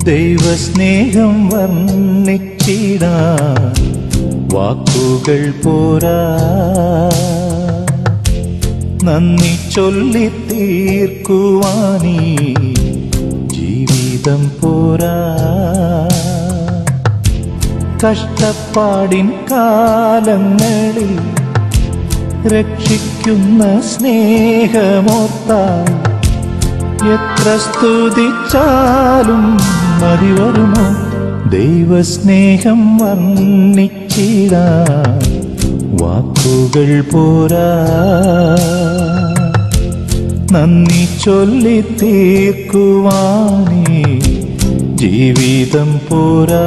ദൈവസ്നേഹം വർണ്ണിച്ചിടാ വാക്കുകൾ പോരാ നന്ദി ചൊല്ലി തീർക്കുവാനീ ജീവിതം പോരാ കഷ്ടപ്പാടിൻ കാലങ്ങളിൽ രക്ഷിക്കുന്ന സ്നേഹമോർത്താൽ എത്ര സ്തുതിച്ചാലും മതി വരുമോ ദൈവസ്നേഹം വർണ്ണിച്ചിടാ വാക്കുകൾ പോരാ നന്ദി ചൊല്ലി തീർക്കുവാനേ ജീവിതം പോരാ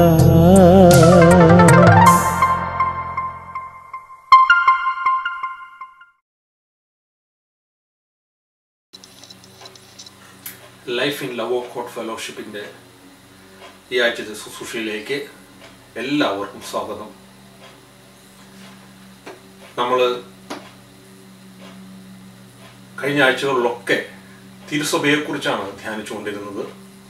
life in love of God ഫെലോഷിപ്പിൻ്റെ ഈ ആഴ്ചത്തെ ശുശ്രൂഷയിലേക്ക് എല്ലാവർക്കും സ്വാഗതം നമ്മൾ കഴിഞ്ഞ ആഴ്ചകളിലൊക്കെ തിരുസഭയെക്കുറിച്ചാണ് ധ്യാനിച്ചുകൊണ്ടിരുന്നത്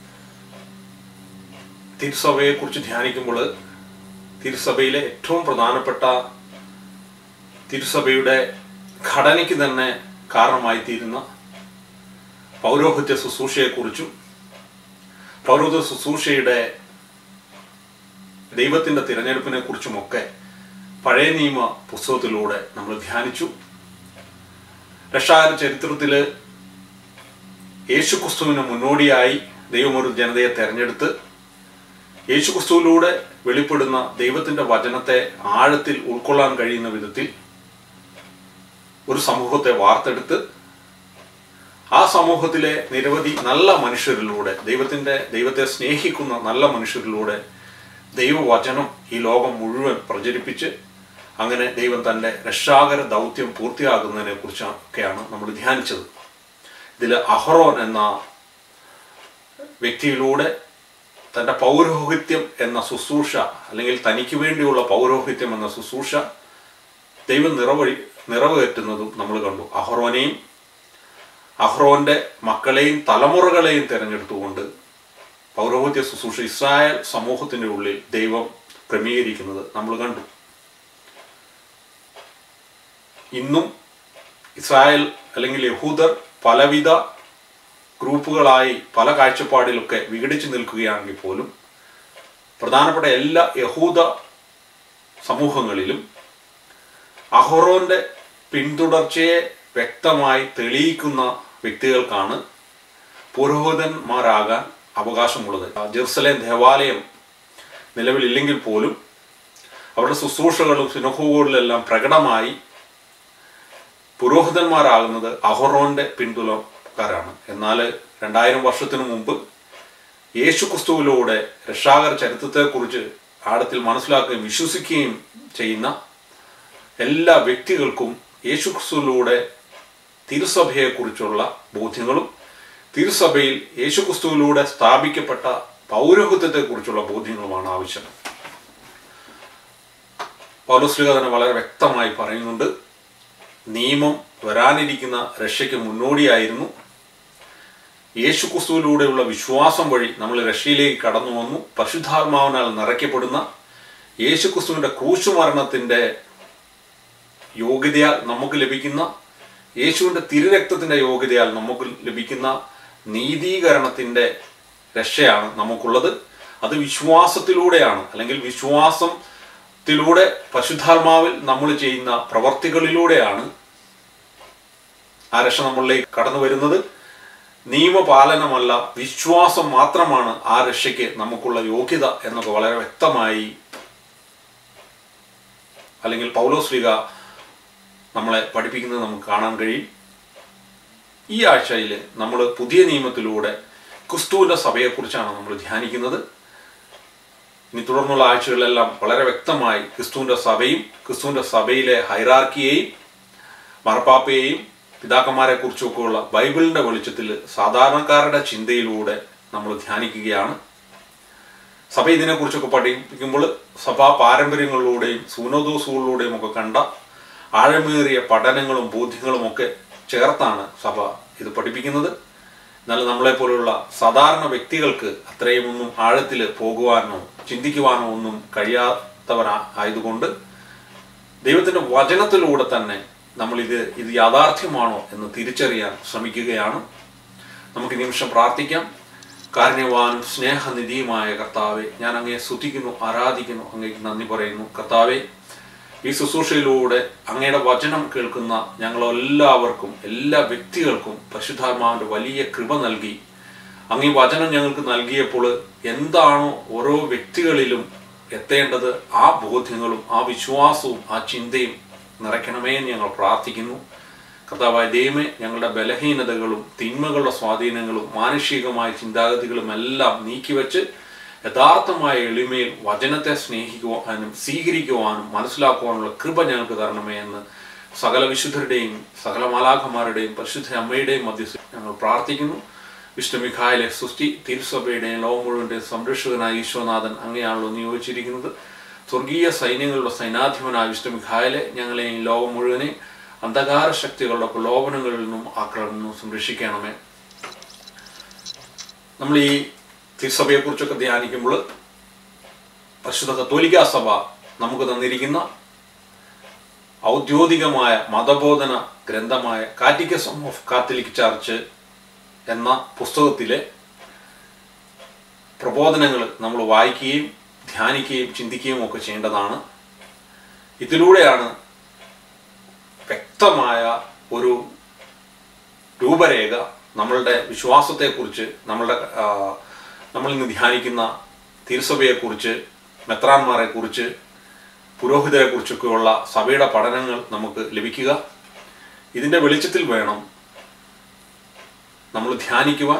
തിരുസഭയെക്കുറിച്ച് ധ്യാനിക്കുമ്പോൾ തിരുസഭയിലെ ഏറ്റവും പ്രധാനപ്പെട്ട തിരുസഭയുടെ ഘടനയ്ക്ക് തന്നെ കാരണമായി തീരുന്ന പൗരോഹിത്യ ശുശ്രൂഷയെക്കുറിച്ചും പൗരോഹിത്യ ശുശ്രൂഷയുടെ ദൈവത്തിന്റെ തിരഞ്ഞെടുപ്പിനെ കുറിച്ചുമൊക്കെ പഴയ നിയമ പുസ്തകത്തിലൂടെ നമ്മൾ ധ്യാനിച്ചു രക്ഷാകര ചരിത്രത്തില് യേശുക്രിസ്തുവിന് മുന്നോടിയായി ദൈവം ഒരു ജനതയെ തെരഞ്ഞെടുത്ത് യേശുക്രിസ്തുവിലൂടെ വെളിപ്പെടുന്ന ദൈവത്തിന്റെ വചനത്തെ ആഴത്തിൽ ഉൾക്കൊള്ളാൻ കഴിയുന്ന വിധത്തിൽ ഒരു സമൂഹത്തെ വാർത്തെടുത്ത് ആ സമൂഹത്തിലെ നിരവധി നല്ല മനുഷ്യരിലൂടെ ദൈവത്തിന്റെ ദൈവത്തെ സ്നേഹിക്കുന്ന നല്ല മനുഷ്യരിലൂടെ ദൈവവചനം ഈ ലോകം മുഴുവൻ പ്രചരിപ്പിച്ച് അങ്ങനെ ദൈവം തന്റെ രക്ഷാകര ദൗത്യം പൂർത്തിയാകുന്നതിനെ കുറിച്ചൊക്കെയാണ് നമ്മൾ ധ്യാനിച്ചത് ഇതിൽ അഹറോൻ എന്ന വ്യക്തിയിലൂടെ തന്റെ പൗരോഹിത്യം എന്ന ശുശ്രൂഷ അല്ലെങ്കിൽ തനിക്ക് വേണ്ടിയുള്ള പൗരോഹിത്യം എന്ന ശുശ്രൂഷ ദൈവം നിറവഴി നിറവേറ്റുന്നതും നമ്മൾ കണ്ടു അഹ്റോനെയും അഹ്റോന്റെ മക്കളെയും തലമുറകളെയും തിരഞ്ഞെടുത്തുകൊണ്ട് പൗരോഹിത്യ ശുശ്രൂഷ ഇസ്രായേൽ സമൂഹത്തിന്റെ ഉള്ളിൽ ദൈവം ക്രമീകരിക്കുന്നത് നമ്മൾ കണ്ടു ഇന്നും ഇസ്രായേൽ അല്ലെങ്കിൽ യഹൂദർ പലവിധ ഗ്രൂപ്പുകളായി പല കാഴ്ചപ്പാടിലൊക്കെ വിഘടിച്ചു നിൽക്കുകയാണെങ്കിൽ പോലും പ്രധാനപ്പെട്ട എല്ലാ യഹൂദ സമൂഹങ്ങളിലും അഹ്റോന്റെ പിന്തുടർച്ചയെ വ്യക്തമായി തെളിയിക്കുന്ന വ്യക്തികൾക്കാണ് പുരോഹിതന്മാരാകാൻ അവകാശമുള്ളത് ജെറുസലേം ദേവാലയം നിലവിലില്ലെങ്കിൽ പോലും അവരുടെ ശുശ്രൂഷകളും സിനഹോകളിലെല്ലാം പ്രകടമായി പുരോഹിതന്മാരാകുന്നത് അഹറോന്റെ പിന്തുണക്കാരാണ് എന്നാൽ രണ്ടായിരം വർഷത്തിനു മുമ്പ് യേശു ക്രിസ്തുവിലൂടെ രക്ഷാകര ചരിത്രത്തെക്കുറിച്ച് ആഴത്തിൽ മനസ്സിലാക്കുകയും വിശ്വസിക്കുകയും ചെയ്യുന്ന എല്ലാ വ്യക്തികൾക്കും യേശു ക്രിസ്തുവിലൂടെ തിരുസഭയെക്കുറിച്ചുള്ള ബോധ്യങ്ങളും തിരുസഭയിൽ യേശു ക്രിസ്തുവിലൂടെ സ്ഥാപിക്കപ്പെട്ട പൗരോഹിത്യത്തെക്കുറിച്ചുള്ള ബോധ്യങ്ങളുമാണ് ആവശ്യം പൗലോസ്ലിക തന്നെ വളരെ വ്യക്തമായി പറയുന്നുണ്ട് നിയമം വരാനിരിക്കുന്ന രക്ഷയ്ക്ക് മുന്നോടിയായിരുന്നു യേശു ക്രിസ്തുവിലൂടെയുള്ള വിശ്വാസം വഴി നമ്മൾ രക്ഷയിലേക്ക് കടന്നു വന്നു പരിശുദ്ധാത്മാവിനാൽ നിറയ്ക്കപ്പെടുന്ന യേശു ക്രിസ്തുവിന്റെ ക്രൂശുമരണത്തിന്റെ യോഗ്യതയാൽ നമുക്ക് ലഭിക്കുന്ന യേശുവിന്റെ തിരുരക്തത്തിന്റെ യോഗ്യതയാൽ നമുക്ക് ലഭിക്കുന്ന നീതീകരണത്തിന്റെ രക്ഷയാണ് നമുക്കുള്ളത് അത് വിശ്വാസത്തിലൂടെയാണ് അല്ലെങ്കിൽ വിശ്വാസത്തിലൂടെ പശുദ്ധാത്മാവിൽ നമ്മൾ ചെയ്യുന്ന പ്രവർത്തികളിലൂടെയാണ് ആ രക്ഷ നമ്മളിലേക്ക് കടന്നു വരുന്നത് നിയമപാലനമല്ല വിശ്വാസം മാത്രമാണ് ആ രക്ഷയ്ക്ക് നമുക്കുള്ള യോഗ്യത എന്നൊക്കെ വളരെ വ്യക്തമായി അല്ലെങ്കിൽ പൗലോസ്ലിക നമ്മളെ പഠിപ്പിക്കുന്നത് നമുക്ക് കാണാൻ കഴിയും ഈ ആഴ്ചയിൽ നമ്മൾ പുതിയ നിയമത്തിലൂടെ ക്രിസ്തുവിൻ്റെ സഭയെക്കുറിച്ചാണ് നമ്മൾ ധ്യാനിക്കുന്നത് ഇനി തുടർന്നുള്ള ആഴ്ചകളിലെല്ലാം വളരെ വ്യക്തമായി ക്രിസ്തുവിൻ്റെ സഭയും ക്രിസ്തുവിൻ്റെ സഭയിലെ ഹൈറാർക്കിയെയും മറപ്പാപ്പയെയും പിതാക്കന്മാരെ കുറിച്ചൊക്കെയുള്ള ബൈബിളിൻ്റെ വെളിച്ചത്തിൽ സാധാരണക്കാരുടെ ചിന്തയിലൂടെ നമ്മൾ ധ്യാനിക്കുകയാണ് സഭ ഇതിനെക്കുറിച്ചൊക്കെ പഠിപ്പിക്കുമ്പോൾ സഭാ പാരമ്പര്യങ്ങളിലൂടെയും സൂനോദോസുകളിലൂടെയും ഒക്കെ കണ്ട ആഴമേറിയ പഠനങ്ങളും ബോധ്യങ്ങളും ഒക്കെ ചേർത്താണ് സഭ ഇത് പഠിപ്പിക്കുന്നത് എന്നാൽ നമ്മളെ പോലുള്ള സാധാരണ വ്യക്തികൾക്ക് അത്രയും ഒന്നും ആഴത്തിൽ പോകുവാനോ ചിന്തിക്കുവാനോ ഒന്നും കഴിയാത്തവരാ ആയതുകൊണ്ട് ദൈവത്തിന്റെ വചനത്തിലൂടെ തന്നെ നമ്മൾ ഇത് ഇത് യാഥാർത്ഥ്യമാണോ എന്ന് തിരിച്ചറിയാൻ ശ്രമിക്കുകയാണ് നമുക്ക് ഈ നിമിഷം പ്രാർത്ഥിക്കാം കാരുണ്യവാനും സ്നേഹനിധിയുമായ കർത്താവെ ഞാൻ അങ്ങയെ സ്തുതിക്കുന്നു ആരാധിക്കുന്നു അങ്ങേക്ക് നന്ദി പറയുന്നു കർത്താവെ ഈ ശുശ്രൂഷയിലൂടെ അങ്ങയുടെ വചനം കേൾക്കുന്ന ഞങ്ങളെല്ലാവർക്കും എല്ലാ വ്യക്തികൾക്കും പരിശുദ്ധാത്മാവിന്റെ വലിയ കൃപ നൽകി അങ്ങ് ഈ വചനം ഞങ്ങൾക്ക് നൽകിയപ്പോൾ എന്താണോ ഓരോ വ്യക്തികളിലും എത്തേണ്ടത് ആ ബോധ്യങ്ങളും ആ വിശ്വാസവും ആ ചിന്തയും നിറയ്ക്കണമേ എന്ന് ഞങ്ങൾ പ്രാർത്ഥിക്കുന്നു കർത്താവായ ദൈവമേ ഞങ്ങളുടെ ബലഹീനതകളും തിന്മകളുടെ സ്വാധീനങ്ങളും മാനുഷികമായ ചിന്താഗതികളും എല്ലാം നീക്കിവെച്ച് യഥാർത്ഥമായ എളിമയിൽ വചനത്തെ സ്നേഹിക്കുവാനും സ്വീകരിക്കുവാനും മനസ്സിലാക്കുവാനുള്ള കൃപ ഞങ്ങൾക്ക് തരണമേ എന്ന് സകല വിശുദ്ധരുടെയും സകല മാലാഖമാരുടെയും പരിശുദ്ധ അമ്മയുടെയും മധ്യസ്ഥ ഞങ്ങൾ പ്രാർത്ഥിക്കുന്നു വിഷ്ണു മിഖായിലെ സൃഷ്ടി തിരുസഭയുടെയും ലോകം മുഴുവൻ്റെയും സംരക്ഷകനായ ഈശ്വനാഥൻ അങ്ങനെയാണല്ലോ നിയോഗിച്ചിരിക്കുന്നത് സ്വർഗീയ സൈന്യങ്ങളുടെ സൈനാധിപനായ വിഷ്ണു മിഖായിലെ ഞങ്ങളെ ഈ ലോകം മുഴുവനെ അന്ധകാര ശക്തികളുടെ പ്രലോഭനങ്ങളിൽ നിന്നും ആക്രമണം നിന്നും സംരക്ഷിക്കണമേ നമ്മൾ ഈ തിരുസഭയെക്കുറിച്ചൊക്കെ ധ്യാനിക്കുമ്പോൾ പരിശുദ്ധ കത്തോലിക്ക സഭ നമുക്ക് തന്നിരിക്കുന്ന ഔദ്യോഗികമായ മതബോധന ഗ്രന്ഥമായ കാറ്റിക്കസം ഓഫ് കാത്തലിക് ചർച്ച് എന്ന പുസ്തകത്തിലെ പ്രബോധനങ്ങൾ നമ്മൾ വായിക്കുകയും ധ്യാനിക്കുകയും ചിന്തിക്കുകയും ഒക്കെ ചെയ്യേണ്ടതാണ് ഇതിലൂടെയാണ് വ്യക്തമായ ഒരു രൂപരേഖ നമ്മളുടെ വിശ്വാസത്തെക്കുറിച്ച് നമ്മളുടെ ആ, നമ്മൾ ഇന്ന് ധ്യാനിക്കുന്ന തിരുസഭയെക്കുറിച്ച് മെത്രാന്മാരെക്കുറിച്ച് പുരോഹിതരെക്കുറിച്ചൊക്കെയുള്ള സഭയുടെ പഠനങ്ങൾ നമുക്ക് ലഭിക്കുക ഇതിൻ്റെ വെളിച്ചത്തിൽ വേണം നമ്മൾ ധ്യാനിക്കുവാൻ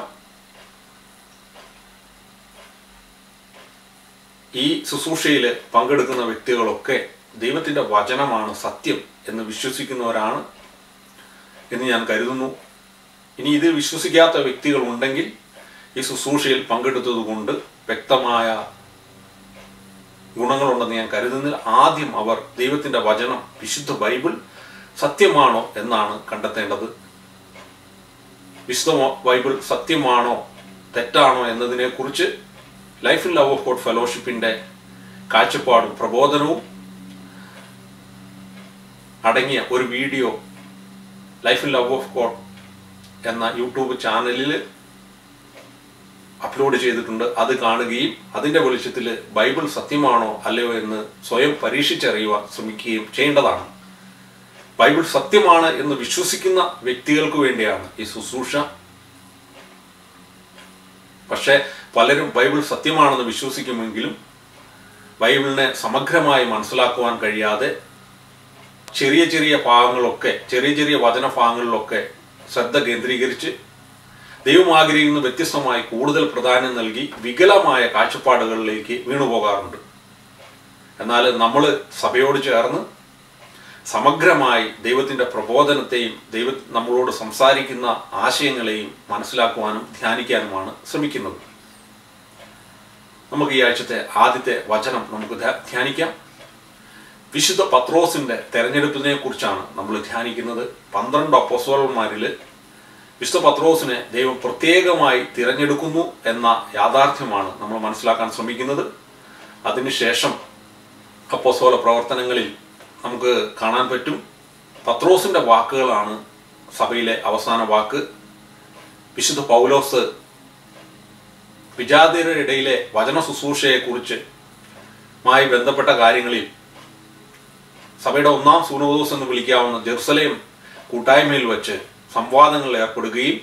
ഈ ശുശ്രൂഷയിൽ പങ്കെടുക്കുന്ന വ്യക്തികളൊക്കെ ദൈവത്തിൻ്റെ വചനമാണ് സത്യം എന്ന് വിശ്വസിക്കുന്നവരാണ് എന്ന് ഞാൻ കരുതുന്നു ഇനി ഇത് വിശ്വസിക്കാത്ത വ്യക്തികൾ ഉണ്ടെങ്കിൽ ഈ ശുശ്രൂഷയിൽ പങ്കെടുത്തത് കൊണ്ട് വ്യക്തമായ ഗുണങ്ങളുണ്ടെന്ന് ഞാൻ കരുതുന്നില്ല ആദ്യം അവർ ദൈവത്തിൻ്റെ വചനം വിശുദ്ധ ബൈബിൾ സത്യമാണോ എന്നാണ് കണ്ടെത്തേണ്ടത് വിശുദ്ധ ബൈബിൾ സത്യമാണോ തെറ്റാണോ എന്നതിനെക്കുറിച്ച് life in love of God ഫെലോഷിപ്പിന്റെ കാഴ്ചപ്പാടും പ്രബോധനവും അടങ്ങിയ ഒരു video life in love of God എന്ന യൂട്യൂബ് ചാനലിൽ അപ്ലോഡ് ചെയ്തിട്ടുണ്ട് അത് കാണുകയും അതിന്റെ വെളിച്ചത്തിൽ ബൈബിൾ സത്യമാണോ അല്ലയോ എന്ന് സ്വയം പരീക്ഷിച്ചറിയുവാൻ ശ്രമിക്കുകയും ചെയ്യേണ്ടതാണ് ബൈബിൾ സത്യമാണ് എന്ന് വിശ്വസിക്കുന്ന വ്യക്തികൾക്ക് വേണ്ടിയാണ് ഈ ശുശ്രൂഷ പക്ഷേ പലരും ബൈബിൾ സത്യമാണെന്ന് വിശ്വസിക്കുമെങ്കിലും ബൈബിളിനെ സമഗ്രമായി മനസ്സിലാക്കുവാൻ കഴിയാതെ ചെറിയ ചെറിയ ഭാഗങ്ങളൊക്കെ ചെറിയ ചെറിയ വചനഭാഗങ്ങളിലൊക്കെ ശ്രദ്ധ കേന്ദ്രീകരിച്ച് ദൈവം ആഗ്രഹിക്കുന്ന വ്യത്യസ്തമായി കൂടുതൽ പ്രാധാന്യം നൽകി വികലമായ കാഴ്ചപ്പാടുകളിലേക്ക് വീണുപോകാറുണ്ട് എന്നാൽ നമ്മൾ സഭയോട് ചേർന്ന് സമഗ്രമായി ദൈവത്തിൻ്റെ പ്രബോധനത്തെയും ദൈവ നമ്മളോട് സംസാരിക്കുന്ന ആശയങ്ങളെയും മനസ്സിലാക്കുവാനും ധ്യാനിക്കാനുമാണ് ശ്രമിക്കുന്നത് നമുക്ക് ഈ ആഴ്ചത്തെ ആദ്യത്തെ വചനം നമുക്ക് ധ്യാ- ധ്യാനിക്കാം വിശുദ്ധ പത്രോസിന്റെ തെരഞ്ഞെടുപ്പിനെ കുറിച്ചാണ് നമ്മൾ ധ്യാനിക്കുന്നത് പന്ത്രണ്ട് അപ്പോസ്തലന്മാരിൽ വിശുദ്ധ പത്രോസിനെ ദൈവം പ്രത്യേകമായി തിരഞ്ഞെടുക്കുന്നു എന്ന യാഥാർത്ഥ്യമാണ് നമ്മൾ മനസ്സിലാക്കാൻ ശ്രമിക്കുന്നത് അതിനുശേഷം അപ്പോസ്തല പ്രവർത്തനങ്ങളിൽ നമുക്ക് കാണാൻ പറ്റും പത്രോസിന്റെ വാക്കുകളാണ് സഭയിലെ അവസാന വാക്ക് വിശുദ്ധ പൗലോസ് വിജാതിരുടെ ഇടയിലെ വചന ശുശ്രൂഷയെക്കുറിച്ച് മായി ബന്ധപ്പെട്ട കാര്യങ്ങളിൽ സഭയുടെ ഒന്നാം സൂനോദോസ് എന്ന് വിളിക്കാവുന്ന ജെറുസലേം കൂട്ടായ്മയിൽ വെച്ച് സംവാദങ്ങളിൽ ഏർപ്പെടുകയും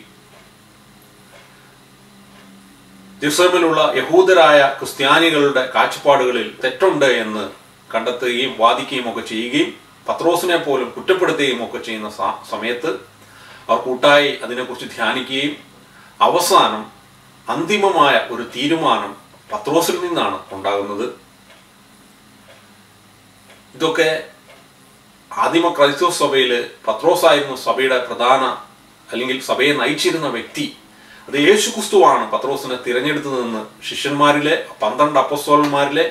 ജെറുസലേമിലുള്ള യഹൂദരായ ക്രിസ്ത്യാനികളുടെ കാഴ്ചപ്പാടുകളിൽ തെറ്റുണ്ട് എന്ന് കണ്ടെത്തുകയും വാദിക്കുകയും ഒക്കെ ചെയ്യുകയും പത്രോസിനെ പോലും കുറ്റപ്പെടുത്തുകയും ഒക്കെ ചെയ്യുന്ന സ- സമയത്ത് അവർ കൂട്ടായി അതിനെക്കുറിച്ച് ധ്യാനിക്കുകയും അവസാനം അന്തിമമായ ഒരു തീരുമാനം പത്രോസിൽ നിന്നാണ് ഉണ്ടാകുന്നത് ഇതൊക്കെ ആദിമ ക്രൈസ്തവ സഭയിൽ പത്രോസായിരുന്നു സഭയുടെ പ്രധാന അല്ലെങ്കിൽ സഭയെ നയിച്ചിരുന്ന വ്യക്തി അത് യേശു ക്രിസ്തുവാണ് പത്രോസിനെ തിരഞ്ഞെടുത്തതെന്ന് ശിഷ്യന്മാരിലെ പന്ത്രണ്ട് അപ്പസ്തോലന്മാരിലെ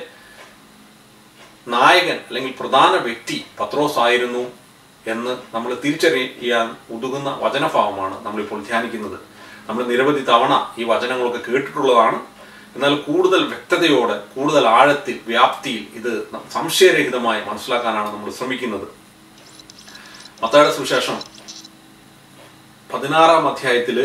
നായകൻ അല്ലെങ്കിൽ പ്രധാന വ്യക്തി പത്രോസ് ആയിരുന്നു എന്ന് നമ്മൾ തിരിച്ചറിയാൻ ഉതകുന്ന വചനഭാവമാണ് നമ്മളിപ്പോൾ ധ്യാനിക്കുന്നത് നമ്മൾ നിരവധി തവണ ഈ വചനങ്ങളൊക്കെ കേട്ടിട്ടുള്ളതാണ് എന്നാൽ കൂടുതൽ വ്യക്തതയോടെ കൂടുതൽ ആഴത്തിൽ വ്യാപ്തിയിൽ ഇത് സംശയരഹിതമായി മനസ്സിലാക്കാനാണ് നമ്മൾ ശ്രമിക്കുന്നത് മത്തായുടെ സുവിശേഷം പതിനാറാം അധ്യായത്തില്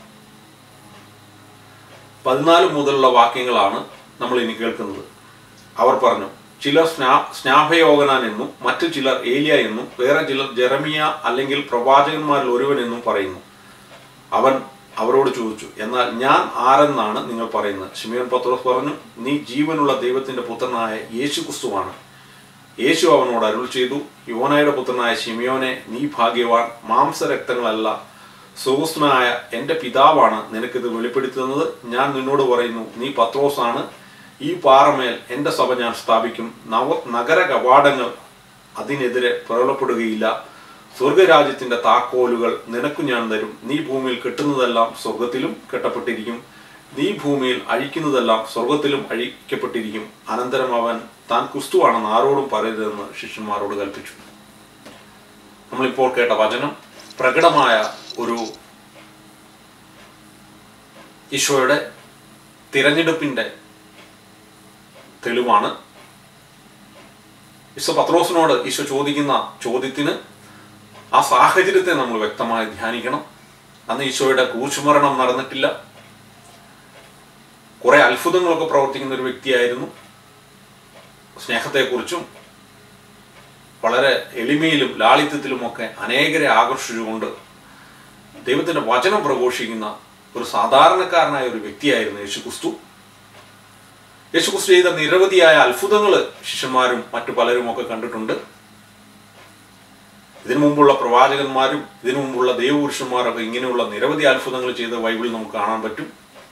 പതിനാല് മുതലുള്ള വാക്യങ്ങളാണ് നമ്മൾ ഇനി കേൾക്കുന്നത് അവർ പറഞ്ഞു ചിലർ സ്നാ സ്നാഭയോഗനാൻ എന്നും മറ്റു ചിലർ ഏലിയ എന്നും വേറെ ചിലർ ജെറമിയ അല്ലെങ്കിൽ പ്രവാചകന്മാരിൽ ഒരുവൻ എന്നും പറയുന്നു അവൻ അവരോട് ചോദിച്ചു എന്നാൽ ഞാൻ ആരെന്നാണ് നിങ്ങൾ പറയുന്നത് ഷിമിയോൻ പത്രോസ് പറഞ്ഞു നീ ജീവനുള്ള ദൈവത്തിന്റെ പുത്രനായ യേശു ക്രിസ്തുവാണ് യേശു അവനോട് അരുൾ ചെയ്തു യോനയുടെ പുത്രനായ ഷിമിയോനെ നീ ഭാഗ്യവാൻ മാംസരക്തങ്ങളല്ല സുഹൃസ്തനായ എൻ്റെ പിതാവാണ് നിനക്കിത് വെളിപ്പെടുത്തുന്നത് ഞാൻ നിന്നോട് പറയുന്നു നീ പത്രോസാണ് ഈ പാറമേൽ എൻ്റെ സഭ ഞാൻ സ്ഥാപിക്കും നവ നഗര കവാടങ്ങൾ അതിനെതിരെ പ്രബലപ്പെടുകയില്ല സ്വർഗരാജ്യത്തിന്റെ താക്കോലുകൾ നിനക്കു ഞാൻ തരും നീ ഭൂമിയിൽ കെട്ടുന്നതെല്ലാം സ്വർഗത്തിലും കെട്ടപ്പെട്ടിരിക്കും നീ ഭൂമിയിൽ അഴിക്കുന്നതെല്ലാം സ്വർഗത്തിലും അഴിക്കപ്പെട്ടിരിക്കും അനന്തരം അവൻ താൻ ക്രിസ്തുവാണെന്ന് ആരോടും പറയരുതെന്ന് ശിഷ്യന്മാരോട് കൽപ്പിച്ചു നമ്മളിപ്പോൾ കേട്ട വചനം പ്രകടമായ ഒരു ഈശോയുടെ തിരഞ്ഞെടുപ്പിന്റെ തെളിവാണ് ഈശോ പത്രോസിനോട് ഈശോ ചോദിക്കുന്ന ചോദ്യത്തിന് ആ സാഹചര്യത്തെ നമ്മൾ വ്യക്തമായി ധ്യാനിക്കണം അന്ന് ഈശോയുടെ കൂച്ചുമരണം നടന്നിട്ടില്ല കുറെ അത്ഭുതങ്ങളൊക്കെ പ്രവർത്തിക്കുന്ന ഒരു വ്യക്തിയായിരുന്നു സ്നേഹത്തെക്കുറിച്ചും വളരെ എളിമയിലും ലാളിത്യത്തിലുമൊക്കെ അനേകരെ ആകർഷിച്ചുകൊണ്ട് ദൈവത്തിന്റെ വചനം പ്രഘോഷിക്കുന്ന ഒരു സാധാരണക്കാരനായ ഒരു വ്യക്തിയായിരുന്നു യേശു ക്രിസ്തു യേശു ക്രിസ്തു ചെയ്ത നിരവധിയായ അത്ഭുതങ്ങൾ ശിഷ്യന്മാരും മറ്റു പലരും ഒക്കെ കണ്ടിട്ടുണ്ട് ഇതിനു മുമ്പുള്ള പ്രവാചകന്മാരും ഇതിനു മുമ്പുള്ള ദൈവപുരുഷന്മാരൊക്കെ ഇങ്ങനെയുള്ള നിരവധി അത്ഭുതങ്ങൾ ചെയ്ത ബൈബിളിൽ നമുക്ക് കാണാൻ പറ്റും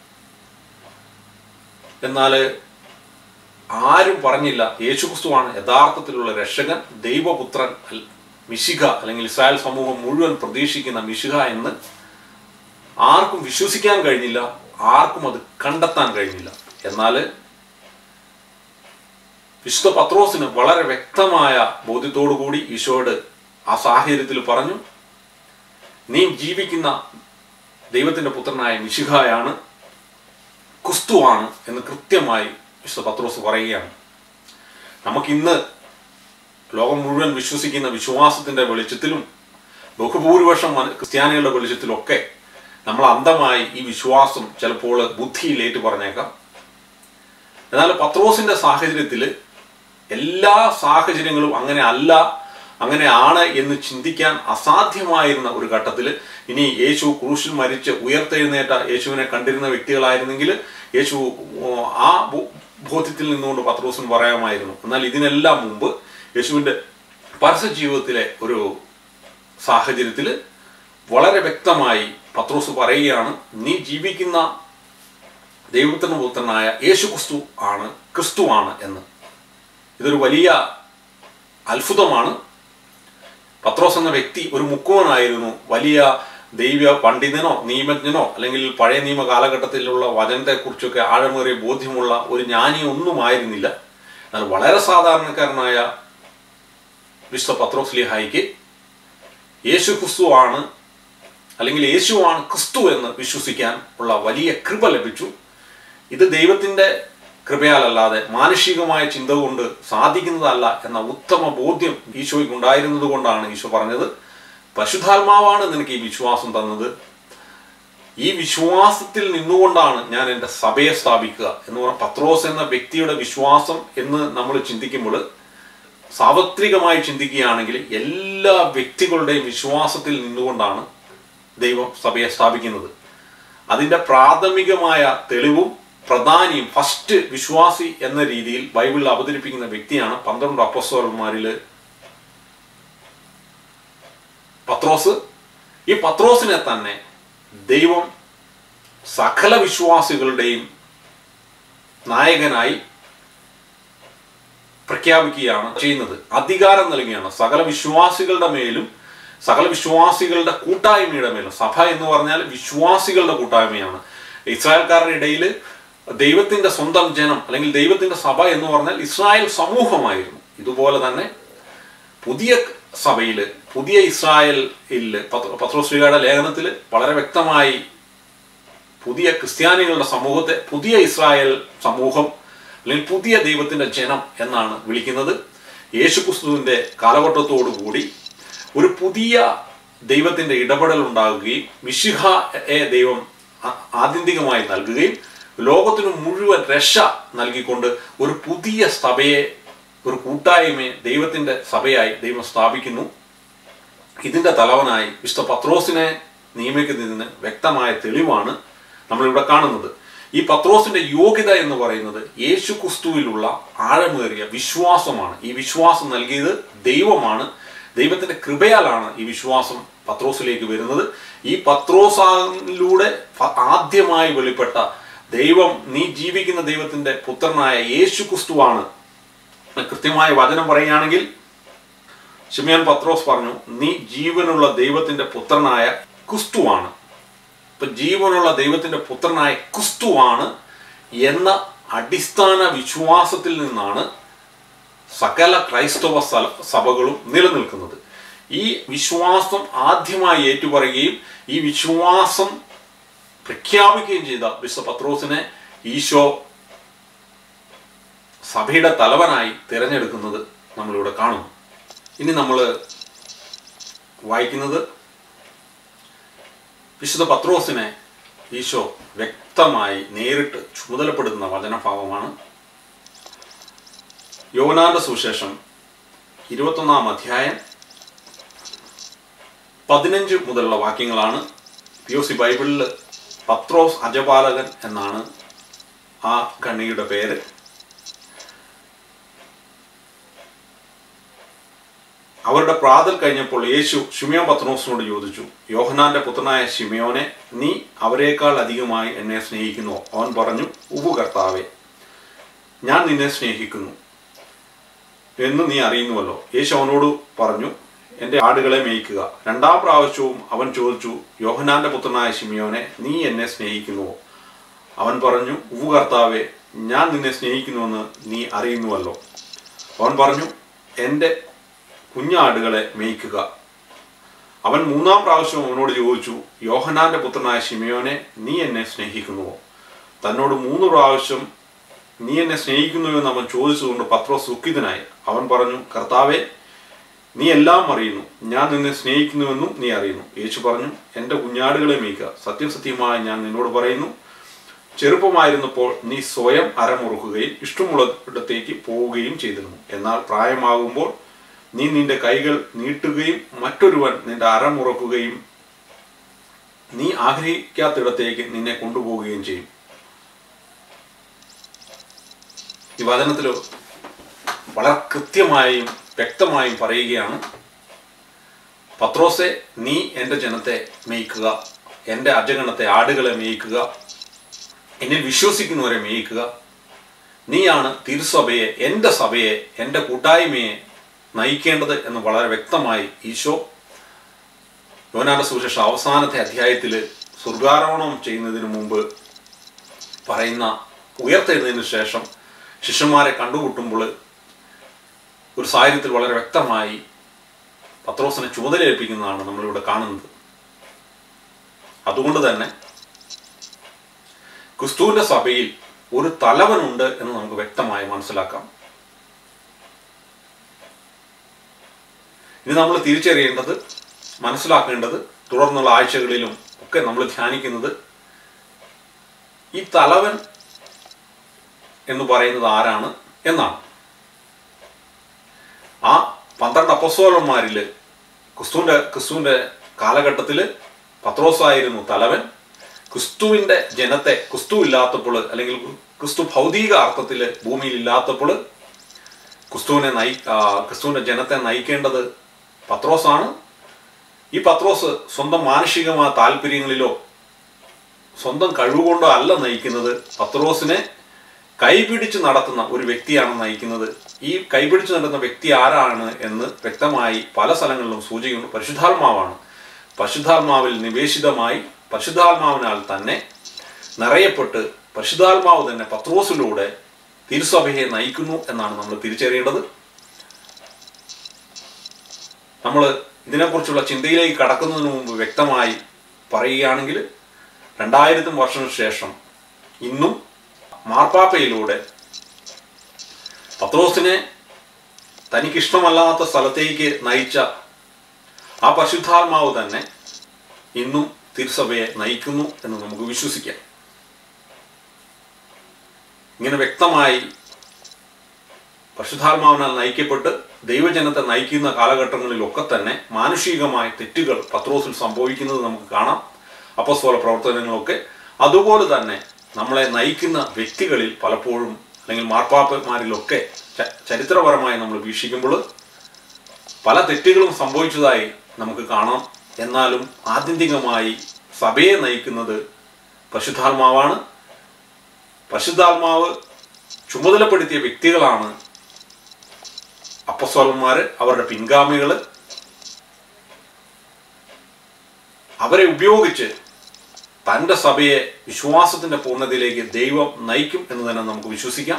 എന്നാൽ ആരും പറഞ്ഞില്ല യേശുക്രിസ്തുവാണ് യഥാർത്ഥത്തിലുള്ള രക്ഷകൻ ദൈവപുത്രൻ അൽ- മിശിഹ അല്ലെങ്കിൽ ഇസ്രായേൽ സമൂഹം മുഴുവൻ പ്രതീക്ഷിക്കുന്ന മിശിഹ എന്ന് ആർക്കും വിശ്വസിക്കാൻ കഴിഞ്ഞില്ല ആർക്കും അത് കണ്ടെത്താൻ കഴിഞ്ഞില്ല എന്നാൽ വിശുദ്ധ പത്രോസിന് വളരെ വ്യക്തമായ ബോധ്യത്തോടു കൂടി ഈശോയോട് ആ സാഹചര്യത്തിൽ പറഞ്ഞു നീ ജീവിക്കുന്ന ദൈവത്തിന്റെ പുത്രനായ മിശിഹായാണ് ക്രിസ്തുവാണ് എന്ന് കൃത്യമായി വിശുദ്ധ പത്രോസ് പറയുകയാണ് നമുക്കിന്ന് ലോകം മുഴുവൻ വിശ്വസിക്കുന്ന വിശ്വാസത്തിന്റെ വെളിച്ചത്തിലും ബഹുഭൂരിപക്ഷം മന- ക്രിസ്ത്യാനികളുടെ വെളിച്ചത്തിലൊക്കെ നമ്മൾ അന്ധമായി ഈ വിശ്വാസം ചിലപ്പോൾ ബുദ്ധിയിൽ ഏറ്റു പറഞ്ഞേക്കാം എന്നാൽ പത്രോസിന്റെ സാഹചര്യത്തിൽ എല്ലാ സാഹചര്യങ്ങളും അങ്ങനെ അല്ല അങ്ങനെയാണ് എന്ന് ചിന്തിക്കാൻ അസാധ്യമായിരുന്ന ഒരു ഘട്ടത്തിൽ ഇനി യേശു ക്രൂശിൽ മരിച്ച് ഉയർത്തെഴുന്നേറ്റ യേശുവിനെ കണ്ടിരുന്ന വ്യക്തികളായിരുന്നെങ്കിൽ യേശു ഓ, ആ ബോ- ബോധ്യത്തിൽ നിന്നുകൊണ്ട് പത്രോസിന് പറയാമായിരുന്നു എന്നാൽ ഇതിനെല്ലാം മുമ്പ് യേശുവിൻ്റെ പരസ്യ ജീവിതത്തിലെ ഒരു സാഹചര്യത്തിൽ വളരെ വ്യക്തമായി പത്രോസ് പറയുകയാണ് നീ ജീവിക്കുന്ന ദൈവത്തിന് പുത്രനായ യേശു ക്രിസ്തു ആണ് ക്രിസ്തുവാണ് എന്ന് ഇതൊരു വലിയ അത്ഭുതമാണ് പത്രോസ് എന്ന വ്യക്തി ഒരു മുക്കുവനായിരുന്നു വലിയ ദൈവ പണ്ഡിതനോ നിയമജ്ഞനോ അല്ലെങ്കിൽ പഴയ നിയമ കാലഘട്ടത്തിലുള്ള വചനത്തെക്കുറിച്ചൊക്കെ ആഴമേറിയ ബോധ്യമുള്ള ഒരു ജ്ഞാനി ഒന്നും ആയിരുന്നില്ല എന്നാൽ വളരെ സാധാരണക്കാരനായ വിശ്വ പത്രോസ് ലിഹായിക്ക് യേശു ക്രിസ്തു ആണ് അല്ലെങ്കിൽ യേശുവാണ് ക്രിസ്തു എന്ന് വിശ്വസിക്കാൻ ഉള്ള വലിയ കൃപ ലഭിച്ചു ഇത് ദൈവത്തിന്റെ കൃപയാലല്ലാതെ മാനുഷികമായ ചിന്ത കൊണ്ട് സാധിക്കുന്നതല്ല എന്ന ഉത്തമ ബോധ്യം ഈശോയ്ക്ക് ഉണ്ടായിരുന്നത് കൊണ്ടാണ് ഈശോ പറഞ്ഞത് പശുധാത്മാവാണ് നിനക്ക് ഈ വിശ്വാസം തന്നത് ഈ വിശ്വാസത്തിൽ നിന്നുകൊണ്ടാണ് ഞാൻ എൻ്റെ സഭയെ സ്ഥാപിക്കുക എന്ന് പറഞ്ഞ പത്രോസ് എന്ന വ്യക്തിയുടെ വിശ്വാസം എന്ന് നമ്മൾ ചിന്തിക്കുമ്പോൾ സാർവത്രികമായി ചിന്തിക്കുകയാണെങ്കിൽ എല്ലാ വ്യക്തികളുടെയും വിശ്വാസത്തിൽ നിന്നുകൊണ്ടാണ് ദൈവം സഭയെ സ്ഥാപിക്കുന്നത് അതിൻ്റെ പ്രാഥമികമായ തെളിവും പ്രധാനിയും ഫസ്റ്റ് വിശ്വാസി എന്ന രീതിയിൽ ബൈബിളിൽ അവതരിപ്പിക്കുന്ന വ്യക്തിയാണ് പന്ത്രണ്ട് അപ്പസ്വരന്മാരിൽ പത്രോസ് ഈ പത്രോസിനെ തന്നെ ദൈവം സകല വിശ്വാസികളുടെയും നായകനായി പ്രഖ്യാപിക്കുകയാണ് ചെയ്യുന്നത് അധികാരം നൽകുകയാണ് സകല വിശ്വാസികളുടെ മേലും സകല വിശ്വാസികളുടെ കൂട്ടായ്മയുടെ മേലും സഭ എന്ന് പറഞ്ഞാൽ വിശ്വാസികളുടെ കൂട്ടായ്മയാണ് ഇസ്രായേൽക്കാരുടെ ഇടയിൽ ദൈവത്തിന്റെ സ്വന്തം ജനം അല്ലെങ്കിൽ ദൈവത്തിന്റെ സഭ എന്ന് പറഞ്ഞാൽ ഇസ്രായേൽ സമൂഹമായിരുന്നു ഇതുപോലെ തന്നെ പുതിയ സഭയില് പുതിയ ഇസ്രായേലില് പത്രോശ്രീയുടെ ലേഖനത്തിൽ വളരെ വ്യക്തമായി പുതിയ ക്രിസ്ത്യാനികളുടെ സമൂഹത്തെ പുതിയ ഇസ്രായേൽ സമൂഹം അല്ലെങ്കിൽ പുതിയ ദൈവത്തിന്റെ ജനം എന്നാണ് വിളിക്കുന്നത് യേശുക്രിസ്തുവിന്റെ കാലഘട്ടത്തോടുകൂടി ഒരു പുതിയ ദൈവത്തിന്റെ ഇടപെടൽ ഉണ്ടാകുകയും മിശിഹയെ ദൈവം ആ- ആത്യന്തികമായി നൽകുകയും ലോകത്തിന് മുഴുവൻ രക്ഷ നൽകിക്കൊണ്ട് ഒരു പുതിയ സഭയെ ഒരു കൂട്ടായ്മയെ ദൈവത്തിന്റെ സഭയായി ദൈവം സ്ഥാപിക്കുന്നു ഇതിന്റെ തലവനായി വിശുദ്ധ പത്രോസിനെ നിയമിക്കുന്നതിന് വ്യക്തമായ തെളിവാണ് നമ്മളിവിടെ കാണുന്നത് ഈ പത്രോസിന്റെ യോഗ്യത എന്ന് പറയുന്നത് യേശു ക്രിസ്തുവിലുള്ള ആഴമേറിയ വിശ്വാസമാണ് ഈ വിശ്വാസം നൽകിയത് ദൈവമാണ് ദൈവത്തിന്റെ കൃപയാലാണ് ഈ വിശ്വാസം പത്രോസിലേക്ക് വരുന്നത് ഈ പത്രോസിലൂടെ ഫ- ആദ്യമായി വെളിപ്പെട്ട ദൈവം നീ ജീവിക്കുന്ന ദൈവത്തിന്റെ പുത്രനായ യേശു ക്രിസ്തുവാണ് കൃത്യമായ വചനം പറയുകയാണെങ്കിൽ ഷിമിയാൻ പത്രോസ് പറഞ്ഞു നീ ജീവനുള്ള ദൈവത്തിന്റെ പുത്രനായ ക്രിസ്തുവാണ് ഇപ്പൊ ജീവനുള്ള ദൈവത്തിന്റെ പുത്രനായ ക്രിസ്തുവാണ് എന്ന അടിസ്ഥാന വിശ്വാസത്തിൽ നിന്നാണ് സകല ക്രൈസ്തവ സല- സഭകളും നിലനിൽക്കുന്നത് ഈ വിശ്വാസം ആദ്യമായി ഏറ്റുപറയുകയും ഈ വിശ്വാസം പ്രഖ്യാപിക്കുകയും ചെയ്ത വിശ്വ പത്രോസിനെ ഈശോ സഭയുടെ തലവനായി തിരഞ്ഞെടുക്കുന്നത് നമ്മളിവിടെ കാണുന്നു ഇനി നമ്മൾ വായിക്കുന്നത് വിശുദ്ധ പത്രോസിനെ ഈശോ വ്യക്തമായി നേരിട്ട് ചുമതലപ്പെടുത്തുന്ന വചനഭാവമാണ് യോനാന്റെ സുവിശേഷം ഇരുപത്തൊന്നാം അധ്യായം പതിനഞ്ച് മുതലുള്ള വാക്യങ്ങളാണ് പി ഒ സി ബൈബിളിൽ പത്രോസ് അജപാലകൻ എന്നാണ് ആ ഖണ്ണിയുടെ പേര് അവരുടെ പ്രാതൽ കഴിഞ്ഞപ്പോൾ യേശു ഷിമിയോൻ പത്രോസിനോട് ചോദിച്ചു യോഹനാന്റെ പുത്രനായ ഷിമിയോനെ നീ അവരെക്കാൾ അധികമായി എന്നെ സ്നേഹിക്കുന്നുവോ അവൻ പറഞ്ഞു ഉവു കർത്താവെ ഞാൻ നിന്നെ സ്നേഹിക്കുന്നു എന്ന് നീ അറിയുന്നുവല്ലോ യേശു അവനോട് പറഞ്ഞു എൻ്റെ ആടുകളെ മേയ്ക്കുക രണ്ടാം പ്രാവശ്യവും അവൻ ചോദിച്ചു യോഹനാന്റെ പുത്രനായ ഷിമിയോനെ നീ എന്നെ സ്നേഹിക്കുന്നുവോ അവൻ പറഞ്ഞു ഉവു കർത്താവെ ഞാൻ നിന്നെ സ്നേഹിക്കുന്നുവെന്ന് നീ അറിയുന്നുവല്ലോ അവൻ പറഞ്ഞു എൻ്റെ കുഞ്ഞാടുകളെ മേയ്ക്കുക അവൻ മൂന്നാം പ്രാവശ്യം അവനോട് ചോദിച്ചു യോഹനാന്റെ പുത്രനായ ഷിമിയോനെ നീ എന്നെ സ്നേഹിക്കുന്നുവോ തന്നോട് മൂന്ന് പ്രാവശ്യം നീ എന്നെ സ്നേഹിക്കുന്നുവെന്ന് അവൻ ചോദിച്ചുകൊണ്ട് പത്രോസ് ദുഃഖിതനായി അവൻ പറഞ്ഞു കർത്താവെ നീ എല്ലാം അറിയുന്നു ഞാൻ നിന്നെ സ്നേഹിക്കുന്നുവെന്നും നീ അറിയുന്നു യേശു പറഞ്ഞു എൻ്റെ കുഞ്ഞാടുകളെ മേയ്ക്കുക സത്യം സത്യമായി ഞാൻ നിന്നോട് പറയുന്നു ചെറുപ്പമായിരുന്നപ്പോൾ നീ സ്വയം അരമുറുക്കുകയും ഇഷ്ടമുള്ളിടത്തേക്ക് പോവുകയും ചെയ്തിരുന്നു എന്നാൽ പ്രായമാകുമ്പോൾ നീ നിന്റെ കൈകൾ നീട്ടുകയും മറ്റൊരുവൻ നിന്റെ അരമുറക്കുകയും നീ ആഗ്രഹിക്കാത്തിടത്തേക്ക് നിന്നെ കൊണ്ടുപോവുകയും ചെയ്യും ഈ വചനത്തിൽ വളരെ കൃത്യമായും വ്യക്തമായും പറയുകയാണ് പത്രോസെ നീ എൻ്റെ ജനത്തെ മേയ്ക്കുക എൻ്റെ അജഗണത്തെ ആടുകളെ മേയ്ക്കുക എന്നിൽ വിശ്വസിക്കുന്നവരെ മേയ്ക്കുക നീയാണ് തിരുസഭയെ എൻ്റെ സഭയെ എൻ്റെ കൂട്ടായ്മയെ നയിക്കേണ്ടത് എന്ന് വളരെ വ്യക്തമായി ഈശോ യോനാന്റെ സുവിശേഷ അവസാനത്തെ അധ്യായത്തിൽ സ്വർഗാരോഹണം ചെയ്യുന്നതിന് മുമ്പ് പറയുന്ന ഉയർത്തെഴുന്നതിന് ശേഷം ശിഷ്യന്മാരെ കണ്ടുമുട്ടുമ്പോൾ ഒരു സാഹചര്യത്തിൽ വളരെ വ്യക്തമായി പത്രോസിനെ ചുമതലയേൽപ്പിക്കുന്നതാണ് നമ്മളിവിടെ കാണുന്നത് അതുകൊണ്ട് തന്നെ ക്രിസ്തുവിന്റെ സഭയിൽ ഒരു തലവനുണ്ട് എന്ന് നമുക്ക് വ്യക്തമായി മനസ്സിലാക്കാം ഇനി നമ്മൾ തിരിച്ചറിയേണ്ടത് മനസ്സിലാക്കേണ്ടത് തുടർന്നുള്ള ആഴ്ചകളിലും ഒക്കെ നമ്മൾ ധ്യാനിക്കുന്നത് ഈ തലവൻ എന്ന് പറയുന്നത് ആരാണ് എന്നാണ് ആ പന്ത്രണ്ട് അപ്പസ്വലന്മാരിൽ ക്രിസ്തുവിന്റെ ക്രിസ്തുവിന്റെ കാലഘട്ടത്തിൽ പത്രോസായിരുന്നു തലവൻ ക്രിസ്തുവിന്റെ ജനത്തെ ക്രിസ്തു ഇല്ലാത്തപ്പോൾ അല്ലെങ്കിൽ ക്രിസ്തു ഭൗതിക അർത്ഥത്തിൽ ഭൂമിയിൽ ഇല്ലാത്തപ്പോൾ ക്രിസ്തുവിനെ നയി ആ, ക്രിസ്തുവിന്റെ ജനത്തെ നയിക്കേണ്ടത് പത്രോസാണ് ഈ പത്രോസ് സ്വന്തം മാനുഷികമായ താല്പര്യങ്ങളിലോ സ്വന്തം കഴിവുകൊണ്ടോ അല്ല നയിക്കുന്നത് പത്രോസിനെ കൈപിടിച്ച് നടത്തുന്ന ഒരു വ്യക്തിയാണ് നയിക്കുന്നത് ഈ കൈപിടിച്ച് നടത്തുന്ന വ്യക്തി ആരാണ് എന്ന് വ്യക്തമായി പല സ്ഥലങ്ങളിലും സൂചിക്കുന്നു പരിശുദ്ധാത്മാവാണ് പരിശുദ്ധാത്മാവിൽ നിവേശിതമായി പരിശുദ്ധാത്മാവിനാൽ തന്നെ നിറയപ്പെട്ട് പരിശുദ്ധാത്മാവ് തന്നെ പത്രോസിലൂടെ തിരുസഭയെ നയിക്കുന്നു എന്നാണ് നമ്മൾ തിരിച്ചറിയേണ്ടത് നമ്മൾ ഇതിനെക്കുറിച്ചുള്ള ചിന്തയിലേക്ക് കടക്കുന്നതിന് മുമ്പ് വ്യക്തമായി പറയുകയാണെങ്കിൽ രണ്ടായിരത്തും വർഷങ്ങൾക്ക് ശേഷം ഇന്നും മാർപ്പാപ്പയിലൂടെ പത്രോസിനെ തനിക്കിഷ്ടമല്ലാത്ത സ്ഥലത്തേക്ക് നയിച്ച ആ പരിശുദ്ധാത്മാവ് തന്നെ ഇന്നും തിരുസഭയെ നയിക്കുന്നു എന്ന് നമുക്ക് വിശ്വസിക്കാം ഇങ്ങനെ വ്യക്തമായി പരിശുദ്ധാത്മാവിനാൽ നയിക്കപ്പെട്ട് ദൈവജനത്തെ നയിക്കുന്ന കാലഘട്ടങ്ങളിലൊക്കെ തന്നെ മാനുഷികമായ തെറ്റുകൾ പത്രോസിൽ സംഭവിക്കുന്നത് നമുക്ക് കാണാം അപ്പസ്തോല പ്രവർത്തനങ്ങളൊക്കെ അതുപോലെ തന്നെ നമ്മളെ നയിക്കുന്ന വ്യക്തികളിൽ പലപ്പോഴും അല്ലെങ്കിൽ മാർപ്പാപ്പന്മാരിലൊക്കെ ച- ചരിത്രപരമായി നമ്മൾ വീക്ഷിക്കുമ്പോൾ പല തെറ്റുകളും സംഭവിച്ചതായി നമുക്ക് കാണാം എന്നാലും ആത്യന്തികമായി സഭയെ നയിക്കുന്നത് പരിശുദ്ധാത്മാവാണ് പരിശുദ്ധാത്മാവ് ചുമതലപ്പെടുത്തിയ വ്യക്തികളാണ് അപ്പസ്വലന്മാര് അവരുടെ പിൻഗാമികള് അവരെ ഉപയോഗിച്ച് തൻ്റെ സഭയെ വിശ്വാസത്തിന്റെ പൂർണ്ണതയിലേക്ക് ദൈവം നയിക്കും എന്ന് തന്നെ നമുക്ക് വിശ്വസിക്കാം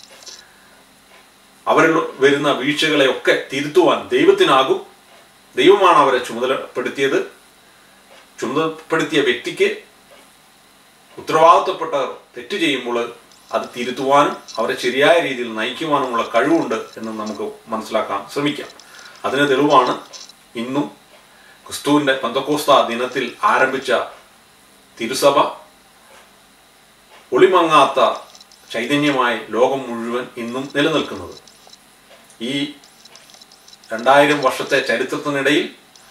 അവരിൽ വരുന്ന വീഴ്ചകളെയൊക്കെ തിരുത്തുവാൻ ദൈവത്തിനാകും ദൈവമാണ് അവരെ ചുമതലപ്പെടുത്തിയത് ചുമതലപ്പെടുത്തിയ വ്യക്തിക്ക് ഉത്തരവാദിത്തപ്പെട്ടവർ തെറ്റ് ചെയ്യുമ്പോൾ അത് തിരുത്തുവാനും അവരെ ശരിയായ രീതിയിൽ നയിക്കുവാനുമുള്ള കഴിവുണ്ട് എന്ന് നമുക്ക് മനസ്സിലാക്കാൻ ശ്രമിക്കാം അതിന് തെളിവാണ് ഇന്നും ക്രിസ്തുവിന്റെ പന്തക്കോസ്ത ദിനത്തിൽ ആരംഭിച്ച തിരുസഭ ഒളിമങ്ങാത്ത ചൈതന്യമായി ലോകം മുഴുവൻ ഇന്നും നിലനിൽക്കുന്നത് ഈ രണ്ടായിരം വർഷത്തെ ചരിത്രത്തിനിടയിൽ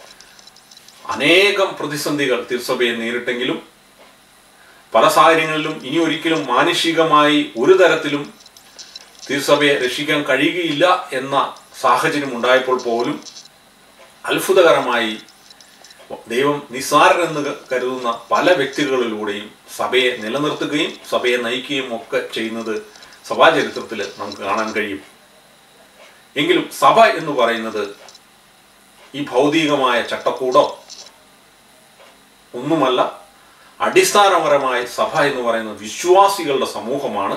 അനേകം പ്രതിസന്ധികൾ തിരുസഭയെ നേരിട്ടെങ്കിലും പല സാഹചര്യങ്ങളിലും ഇനി ഒരിക്കലും മാനുഷികമായി ഒരു തരത്തിലും തിരുസഭയെ രക്ഷിക്കാൻ കഴിയുകയില്ല എന്ന സാഹചര്യം ഉണ്ടായപ്പോൾ പോലും അത്ഭുതകരമായി ദൈവം നിസ്സാരരെന്ന് കരുതുന്ന പല വ്യക്തികളിലൂടെയും സഭയെ നിലനിർത്തുകയും സഭയെ നയിക്കുകയും ഒക്കെ ചെയ്യുന്നത് സഭാചരിത്രത്തിൽ നമുക്ക് കാണാൻ കഴിയും എങ്കിലും സഭ എന്ന് പറയുന്നത് ഈ ഭൗതികമായ ചട്ടക്കൂടോ ഒന്നുമല്ല അടിസ്ഥാനപരമായി സഭ എന്ന് പറയുന്നത് വിശ്വാസികളുടെ സമൂഹമാണ്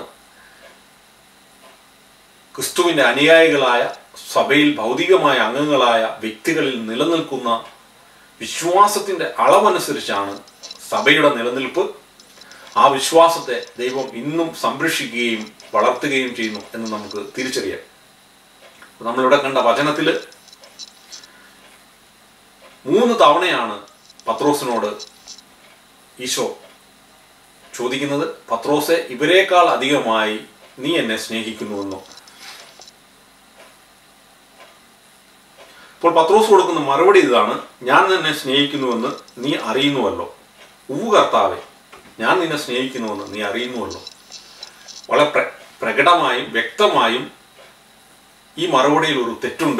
ക്രിസ്തുവിന്റെ അനുയായികളായ സഭയിൽ ഭൗതികമായ അംഗങ്ങളായ വ്യക്തികളിൽ നിലനിൽക്കുന്ന വിശ്വാസത്തിന്റെ അളവനുസരിച്ചാണ് സഭയുടെ നിലനിൽപ്പ് ആ വിശ്വാസത്തെ ദൈവം ഇന്നും സംരക്ഷിക്കുകയും വളർത്തുകയും ചെയ്യുന്നു എന്ന് നമുക്ക് തിരിച്ചറിയാം നമ്മളിവിടെ കണ്ട വചനത്തിൽ മൂന്ന് തവണയാണ് പത്രോസിനോട് ഈശോ ചോദിക്കുന്നത് പത്രോസെ ഇവരെക്കാൾ അധികമായി നീ എന്നെ സ്നേഹിക്കുന്നുവെന്നോ അപ്പോൾ പത്രോസ് കൊടുക്കുന്ന മറുപടി ഇതാണ് ഞാൻ നിന്നെ സ്നേഹിക്കുന്നുവെന്ന് നീ അറിയുന്നുവല്ലോ ഉവ്വ് കർത്താവെ ഞാൻ നിന്നെ സ്നേഹിക്കുന്നുവെന്ന് നീ അറിയുന്നുവല്ലോ വളരെ പ്ര പ്രകടമായും വ്യക്തമായും ഈ മറുപടിയിൽ ഒരു തെറ്റുണ്ട്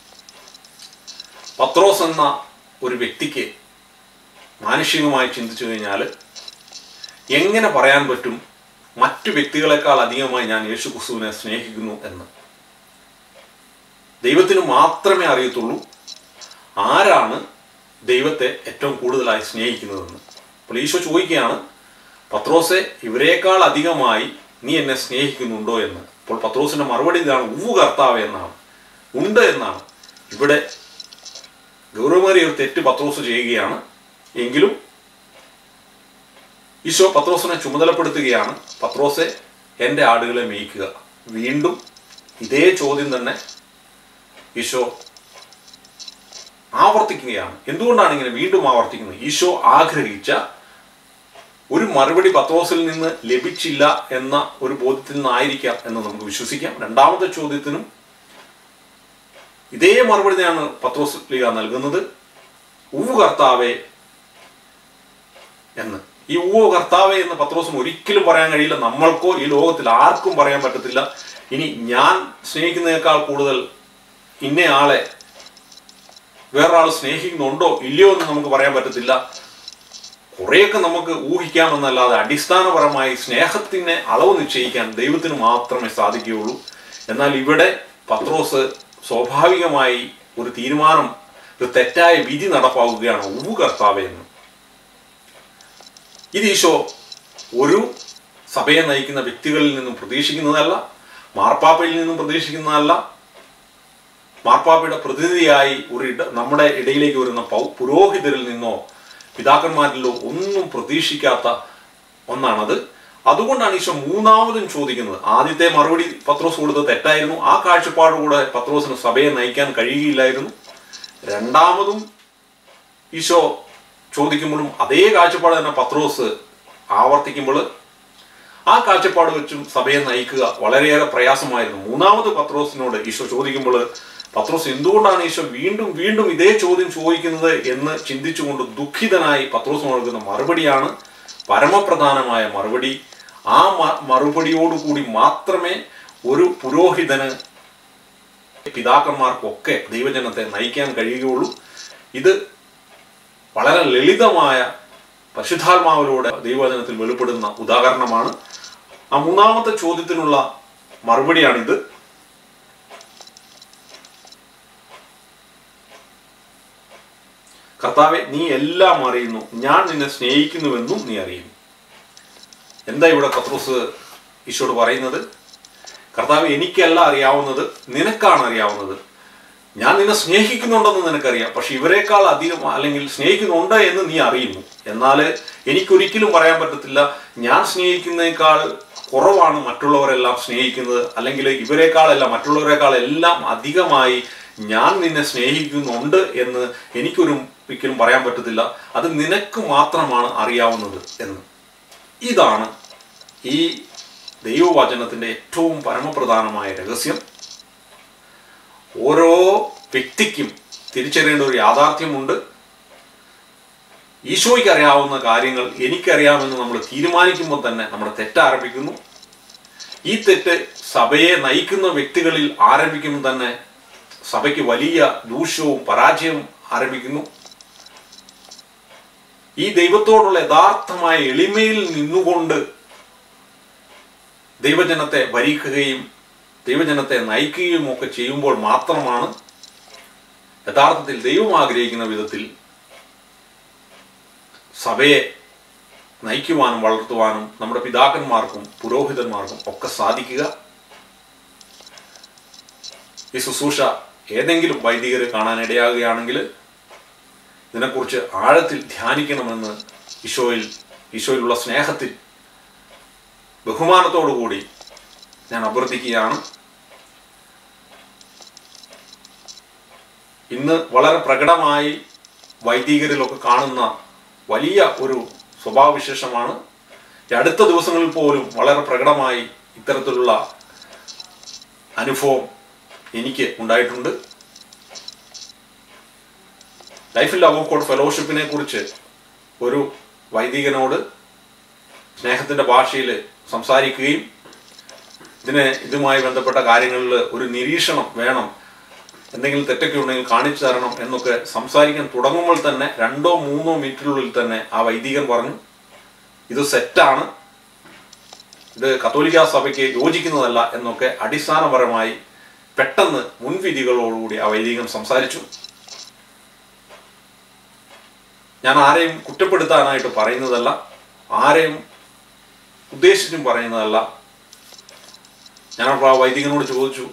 പത്രോസ് എന്ന ഒരു വ്യക്തിക്ക് മാനുഷികമായി ചിന്തിച്ചു കഴിഞ്ഞാൽ എങ്ങനെ പറയാൻ പറ്റും മറ്റു വ്യക്തികളെക്കാൾ അധികമായി ഞാൻ യേശു ക്രിസ്തുവിനെ സ്നേഹിക്കുന്നു എന്ന് ദൈവത്തിന് മാത്രമേ അറിയത്തുള്ളൂ ആരാണ് ദൈവത്തെ ഏറ്റവും കൂടുതലായി സ്നേഹിക്കുന്നതെന്ന് അപ്പോൾ ഈശോ ചോദിക്കുകയാണ് പത്രോസെ ഇവരെക്കാൾ അധികമായി നീ എന്നെ സ്നേഹിക്കുന്നുണ്ടോ എന്ന് അപ്പോൾ പത്രോസിന്റെ മറുപടി ഇതാണ് ഉവ്വ് കർത്താവ് എന്നാണ് ഉണ്ട് എന്നാണ് ഇവിടെ ഗൗരവമേറിയ ഒരു തെറ്റ് പത്രോസ് ചെയ്യുകയാണ് എങ്കിലും ഈശോ പത്രോസിനെ ചുമതലപ്പെടുത്തുകയാണ് പത്രോസെ എൻ്റെ ആടുകളെ മേയ്ക്കുക വീണ്ടും ഇതേ ചോദ്യം തന്നെ ഈശോ ആവർത്തിക്കുകയാണ് എന്തുകൊണ്ടാണ് ഇങ്ങനെ വീണ്ടും ആവർത്തിക്കുന്നത് ഈശോ ആഗ്രഹിച്ച ഒരു മറുപടി പത്രോസിൽ നിന്ന് ലഭിച്ചില്ല എന്ന ഒരു ബോധ്യത്തിൽ നിന്നായിരിക്കാം എന്ന് നമുക്ക് വിശ്വസിക്കാം രണ്ടാമത്തെ ചോദ്യത്തിനും ഇതേ മറുപടി തന്നെയാണ് പത്രോസ് ലീഗ നൽകുന്നത് ഉവ്വ് കർത്താവെ എന്ന് ഈ ഉവ്വ് കർത്താവെ എന്ന് പത്രോസിന് ഒരിക്കലും പറയാൻ കഴിയില്ല നമ്മൾക്കോ ഈ ലോകത്തിൽ ആർക്കും പറയാൻ പറ്റത്തില്ല ഇനി ഞാൻ സ്നേഹിക്കുന്നതിനേക്കാൾ കൂടുതൽ ഇന്നയാളെ വേറൊരാൾ സ്നേഹിക്കുന്നുണ്ടോ ഇല്ലയോ എന്ന് നമുക്ക് പറയാൻ പറ്റത്തില്ല കുറേയൊക്കെ നമുക്ക് ഊഹിക്കാമെന്നല്ലാതെ അടിസ്ഥാനപരമായി സ്നേഹത്തിനെ അളവ് നിശ്ചയിക്കാൻ ദൈവത്തിന് മാത്രമേ സാധിക്കുകയുള്ളൂ എന്നാൽ ഇവിടെ പത്രോസ് സ്വാഭാവികമായി ഒരു തീരുമാനം ഒരു തെറ്റായ വിധി നടപ്പാക്കുകയാണ് ഉവ്വ് കർത്താവെ എന്ന് ഇത് ഈശോ ഒരു സഭയെ നയിക്കുന്ന വ്യക്തികളിൽ നിന്നും പ്രതീക്ഷിക്കുന്നതല്ല മാർപ്പാപ്പയിൽ നിന്നും പ്രതീക്ഷിക്കുന്നതല്ല മാർപ്പാപ്പയുടെ പ്രതിനിധിയായി ഒരു ഇട നമ്മുടെ ഇടയിലേക്ക് വരുന്ന പൗ പുരോഹിതരിൽ നിന്നോ പിതാക്കന്മാരിലോ ഒന്നും പ്രതീക്ഷിക്കാത്ത ഒന്നാണത് അതുകൊണ്ടാണ് ഈശോ മൂന്നാമതും ചോദിക്കുന്നത് ആദ്യത്തെ മറുപടി പത്രോസ് കൊടുത്തത് തെറ്റായിരുന്നു ആ കാഴ്ചപ്പാടുകൂടെ പത്രോസിന് സഭയെ നയിക്കാൻ കഴിയുകയില്ലായിരുന്നു രണ്ടാമതും ഈശോ ചോദിക്കുമ്പോഴും അതേ കാഴ്ചപ്പാട് തന്നെ പത്രോസ് ആവർത്തിക്കുമ്പോൾ ആ കാഴ്ചപ്പാട് വെച്ചും സഭയെ നയിക്കുക വളരെയേറെ പ്രയാസമായിരുന്നു മൂന്നാമത് പത്രോസിനോട് ഈശോ ചോദിക്കുമ്പോൾ പത്രോസ് എന്തുകൊണ്ടാണ് ഈശോ വീണ്ടും വീണ്ടും ഇതേ ചോദ്യം ചോദിക്കുന്നത് എന്ന് ചിന്തിച്ചുകൊണ്ട് ദുഃഖിതനായി പത്രോസ് നൽകുന്ന മറുപടിയാണ് പരമപ്രധാനമായ മറുപടി ആ മ- മറുപടിയോടുകൂടി മാത്രമേ ഒരു പുരോഹിതന് പിതാക്കന്മാർക്കൊക്കെ ദൈവജനത്തെ നയിക്കാൻ കഴിയുകയുള്ളൂ ഇത് വളരെ ലളിതമായ പരിശുദ്ധാത്മാവിലൂടെ ദൈവവചനത്തിൽ വെളിപ്പെടുന്ന ഉദാഹരണമാണ് ആ മൂന്നാമത്തെ ചോദ്യത്തിനുള്ള മറുപടിയാണിത് കർത്താവെ നീ എല്ലാം അറിയുന്നു ഞാൻ നിന്നെ സ്നേഹിക്കുന്നുവെന്നും നീ അറിയുന്നു എന്താ ഇവിടെ പത്രോസ് ഈശോട് പറയുന്നത് കർത്താവ് എനിക്കല്ല അറിയാവുന്നത് നിനക്കാണ് അറിയാവുന്നത് ഞാൻ നിന്നെ സ്നേഹിക്കുന്നുണ്ടെന്ന് നിനക്കറിയാം പക്ഷെ ഇവരെക്കാൾ അധികം അല്ലെങ്കിൽ സ്നേഹിക്കുന്നുണ്ട് എന്ന് നീ അറിയുന്നു എന്നാൽ എനിക്കൊരിക്കലും പറയാൻ പറ്റത്തില്ല ഞാൻ സ്നേഹിക്കുന്നതിനേക്കാൾ കുറവാണ് മറ്റുള്ളവരെല്ലാം സ്നേഹിക്കുന്നത് അല്ലെങ്കിൽ ഇവരെക്കാളല്ല മറ്റുള്ളവരെക്കാൾ എല്ലാം അധികമായി ഞാൻ നിന്നെ സ്നേഹിക്കുന്നുണ്ട് എന്ന് എനിക്കൊരു ഒരിക്കലും പറയാൻ പറ്റത്തില്ല അത് നിനക്ക് മാത്രമാണ് അറിയാവുന്നത് എന്ന് ഇതാണ് ഈ ദൈവവചനത്തിന്റെ ഏറ്റവും പരമപ്രധാനമായ രഹസ്യം ഓരോ വ്യക്തിക്കും തിരിച്ചറിയേണ്ട ഒരു യാഥാർത്ഥ്യമുണ്ട് ഈശോയ്ക്ക് അറിയാവുന്ന കാര്യങ്ങൾ എനിക്കറിയാമെന്ന് നമ്മൾ തീരുമാനിക്കുമ്പോൾ തന്നെ നമ്മുടെ തെറ്റ് ആരംഭിക്കുന്നു ഈ തെറ്റ് സഭയെ നയിക്കുന്ന വ്യക്തികളിൽ ആരംഭിക്കുമ്പോൾ തന്നെ സഭയ്ക്ക് വലിയ ദൂഷ്യവും പരാജയവും ആരംഭിക്കുന്നു ഈ ദൈവത്തോടുള്ള യഥാർത്ഥമായ എളിമയിൽ നിന്നുകൊണ്ട് ദൈവജനത്തെ ഭരിക്കുകയും ദൈവജനത്തെ നയിക്കുകയും ഒക്കെ ചെയ്യുമ്പോൾ മാത്രമാണ് യഥാർത്ഥത്തിൽ ദൈവം ആഗ്രഹിക്കുന്ന വിധത്തിൽ സഭയെ നയിക്കുവാനും വളർത്തുവാനും നമ്മുടെ പിതാക്കന്മാർക്കും പുരോഹിതന്മാർക്കും ഒക്കെ സാധിക്കുക ഈ ശുശ്രൂഷ ഏതെങ്കിലും വൈദികർ കാണാനിടയാകുകയാണെങ്കിൽ ഇതിനെക്കുറിച്ച് ആഴത്തിൽ ധ്യാനിക്കണമെന്ന് ഈശോയിൽ ഈശോയിലുള്ള സ്നേഹത്തിൽ ബഹുമാനത്തോടു കൂടി ഞാൻ അഭ്യർത്ഥിക്കുകയാണ് ഇന്ന് വളരെ പ്രകടമായി വൈദികരിലൊക്കെ കാണുന്ന വലിയ ഒരു സ്വഭാവവിശേഷമാണ് ഈ അടുത്ത ദിവസങ്ങളിൽ പോലും വളരെ പ്രകടമായി ഇത്തരത്തിലുള്ള അനുഭവം എനിക്ക് ഉണ്ടായിട്ടുണ്ട് ലൈഫ് ലവ് ഓഫ് കോഡ് ഫെലോഷിപ്പിനെ കുറിച്ച് ഒരു വൈദികനോട് സ്നേഹത്തിന്റെ ഭാഷയിൽ സംസാരിക്കുകയും ഇതിന് ഇതുമായി ബന്ധപ്പെട്ട കാര്യങ്ങളിൽ ഒരു നിരീക്ഷണം വേണം എന്തെങ്കിലും തെറ്റൊക്കെ ഉണ്ടെങ്കിൽ കാണിച്ചു തരണം എന്നൊക്കെ സംസാരിക്കാൻ തുടങ്ങുമ്പോൾ തന്നെ രണ്ടോ മൂന്നോ മിനിറ്റിനുള്ളിൽ തന്നെ ആ വൈദികൻ പറഞ്ഞു ഇത് സെറ്റാണ് ഇത് കത്തോലിക്ക സഭയ്ക്ക് യോജിക്കുന്നതല്ല എന്നൊക്കെ അടിസ്ഥാനപരമായി പെട്ടെന്ന് മുൻവിധികളോടുകൂടി ആ വൈദികൻ സംസാരിച്ചു ഞാൻ ആരെയും കുറ്റപ്പെടുത്താനായിട്ട് പറയുന്നതല്ല ആരെയും ഉദ്ദേശിച്ചും പറയുന്നതല്ല ഞാൻ അപ്പോൾ ആ വൈദികനോട് ചോദിച്ചു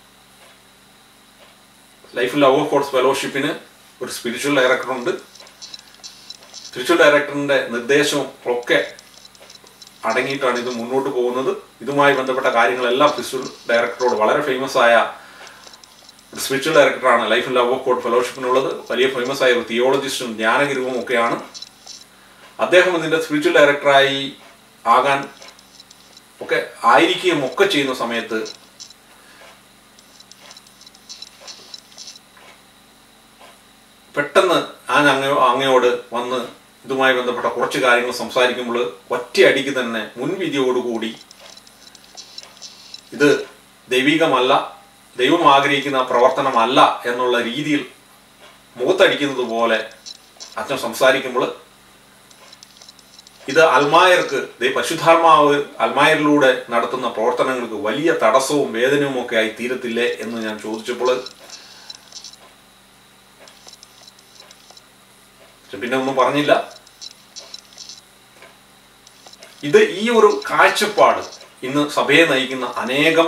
ലൈഫ് ലവ് ഓഫ് കോഡ്സ് ഫെലോഷിപ്പിന് ഒരു സ്പിരിച്വൽ ഡയറക്ടറുണ്ട് സ്പിരിച്വൽ ഡയറക്ടറിന്റെ നിർദ്ദേശവും ഒക്കെ അടങ്ങിയിട്ടാണ് ഇത് മുന്നോട്ട് പോകുന്നത് ഇതുമായി ബന്ധപ്പെട്ട കാര്യങ്ങളെല്ലാം സ്പിരിച്വൽ ഡയറക്ടറോട് വളരെ ഫേമസ് ആയ ഒരു സ്പിരിച്വൽ ഡയറക്ടറാണ് ലൈഫ് ലവ് ഓഫ് കോഡ് ഫെലോഷിപ്പിനുള്ളത് വലിയ ഫേമസ് ആയ ഒരു തിയോളജിസ്റ്റും ജ്ഞാനഗിരിവും ഒക്കെയാണ് അദ്ദേഹം ഇതിന്റെ സ്പിരിച്വൽ ഡയറക്ടറായി ആകാൻ ഒക്കെ ആയിരിക്കുകയും ഒക്കെ ചെയ്യുന്ന സമയത്ത് പെട്ടെന്ന് ഞാൻ അങ്ങ അങ്ങയോട് വന്ന് ഇതുമായി ബന്ധപ്പെട്ട കുറച്ച് കാര്യങ്ങൾ സംസാരിക്കുമ്പോൾ ഒറ്റയടിക്ക് തന്നെ മുൻവിധിയോടുകൂടി ഇത് ദൈവികമല്ല ദൈവം ആഗ്രഹിക്കുന്ന പ്രവർത്തനമല്ല എന്നുള്ള രീതിയിൽ മുഖത്തടിക്കുന്നത് പോലെ അച്ഛൻ സംസാരിക്കുമ്പോൾ ഇത് അൽമായർക്ക് ദൈ പരിശുദ്ധാത്മാവ് അൽമായരിലൂടെ നടത്തുന്ന പ്രവർത്തനങ്ങൾക്ക് വലിയ തടസ്സവും വേദനയും ഒക്കെ ആയി തീരത്തില്ലേ എന്ന് ഞാൻ ചോദിച്ചപ്പോൾ പക്ഷെ പിന്നെ ഒന്നും പറഞ്ഞില്ല ഇത് ഈ ഒരു കാഴ്ചപ്പാട് ഇന്ന് സഭയെ നയിക്കുന്ന അനേകം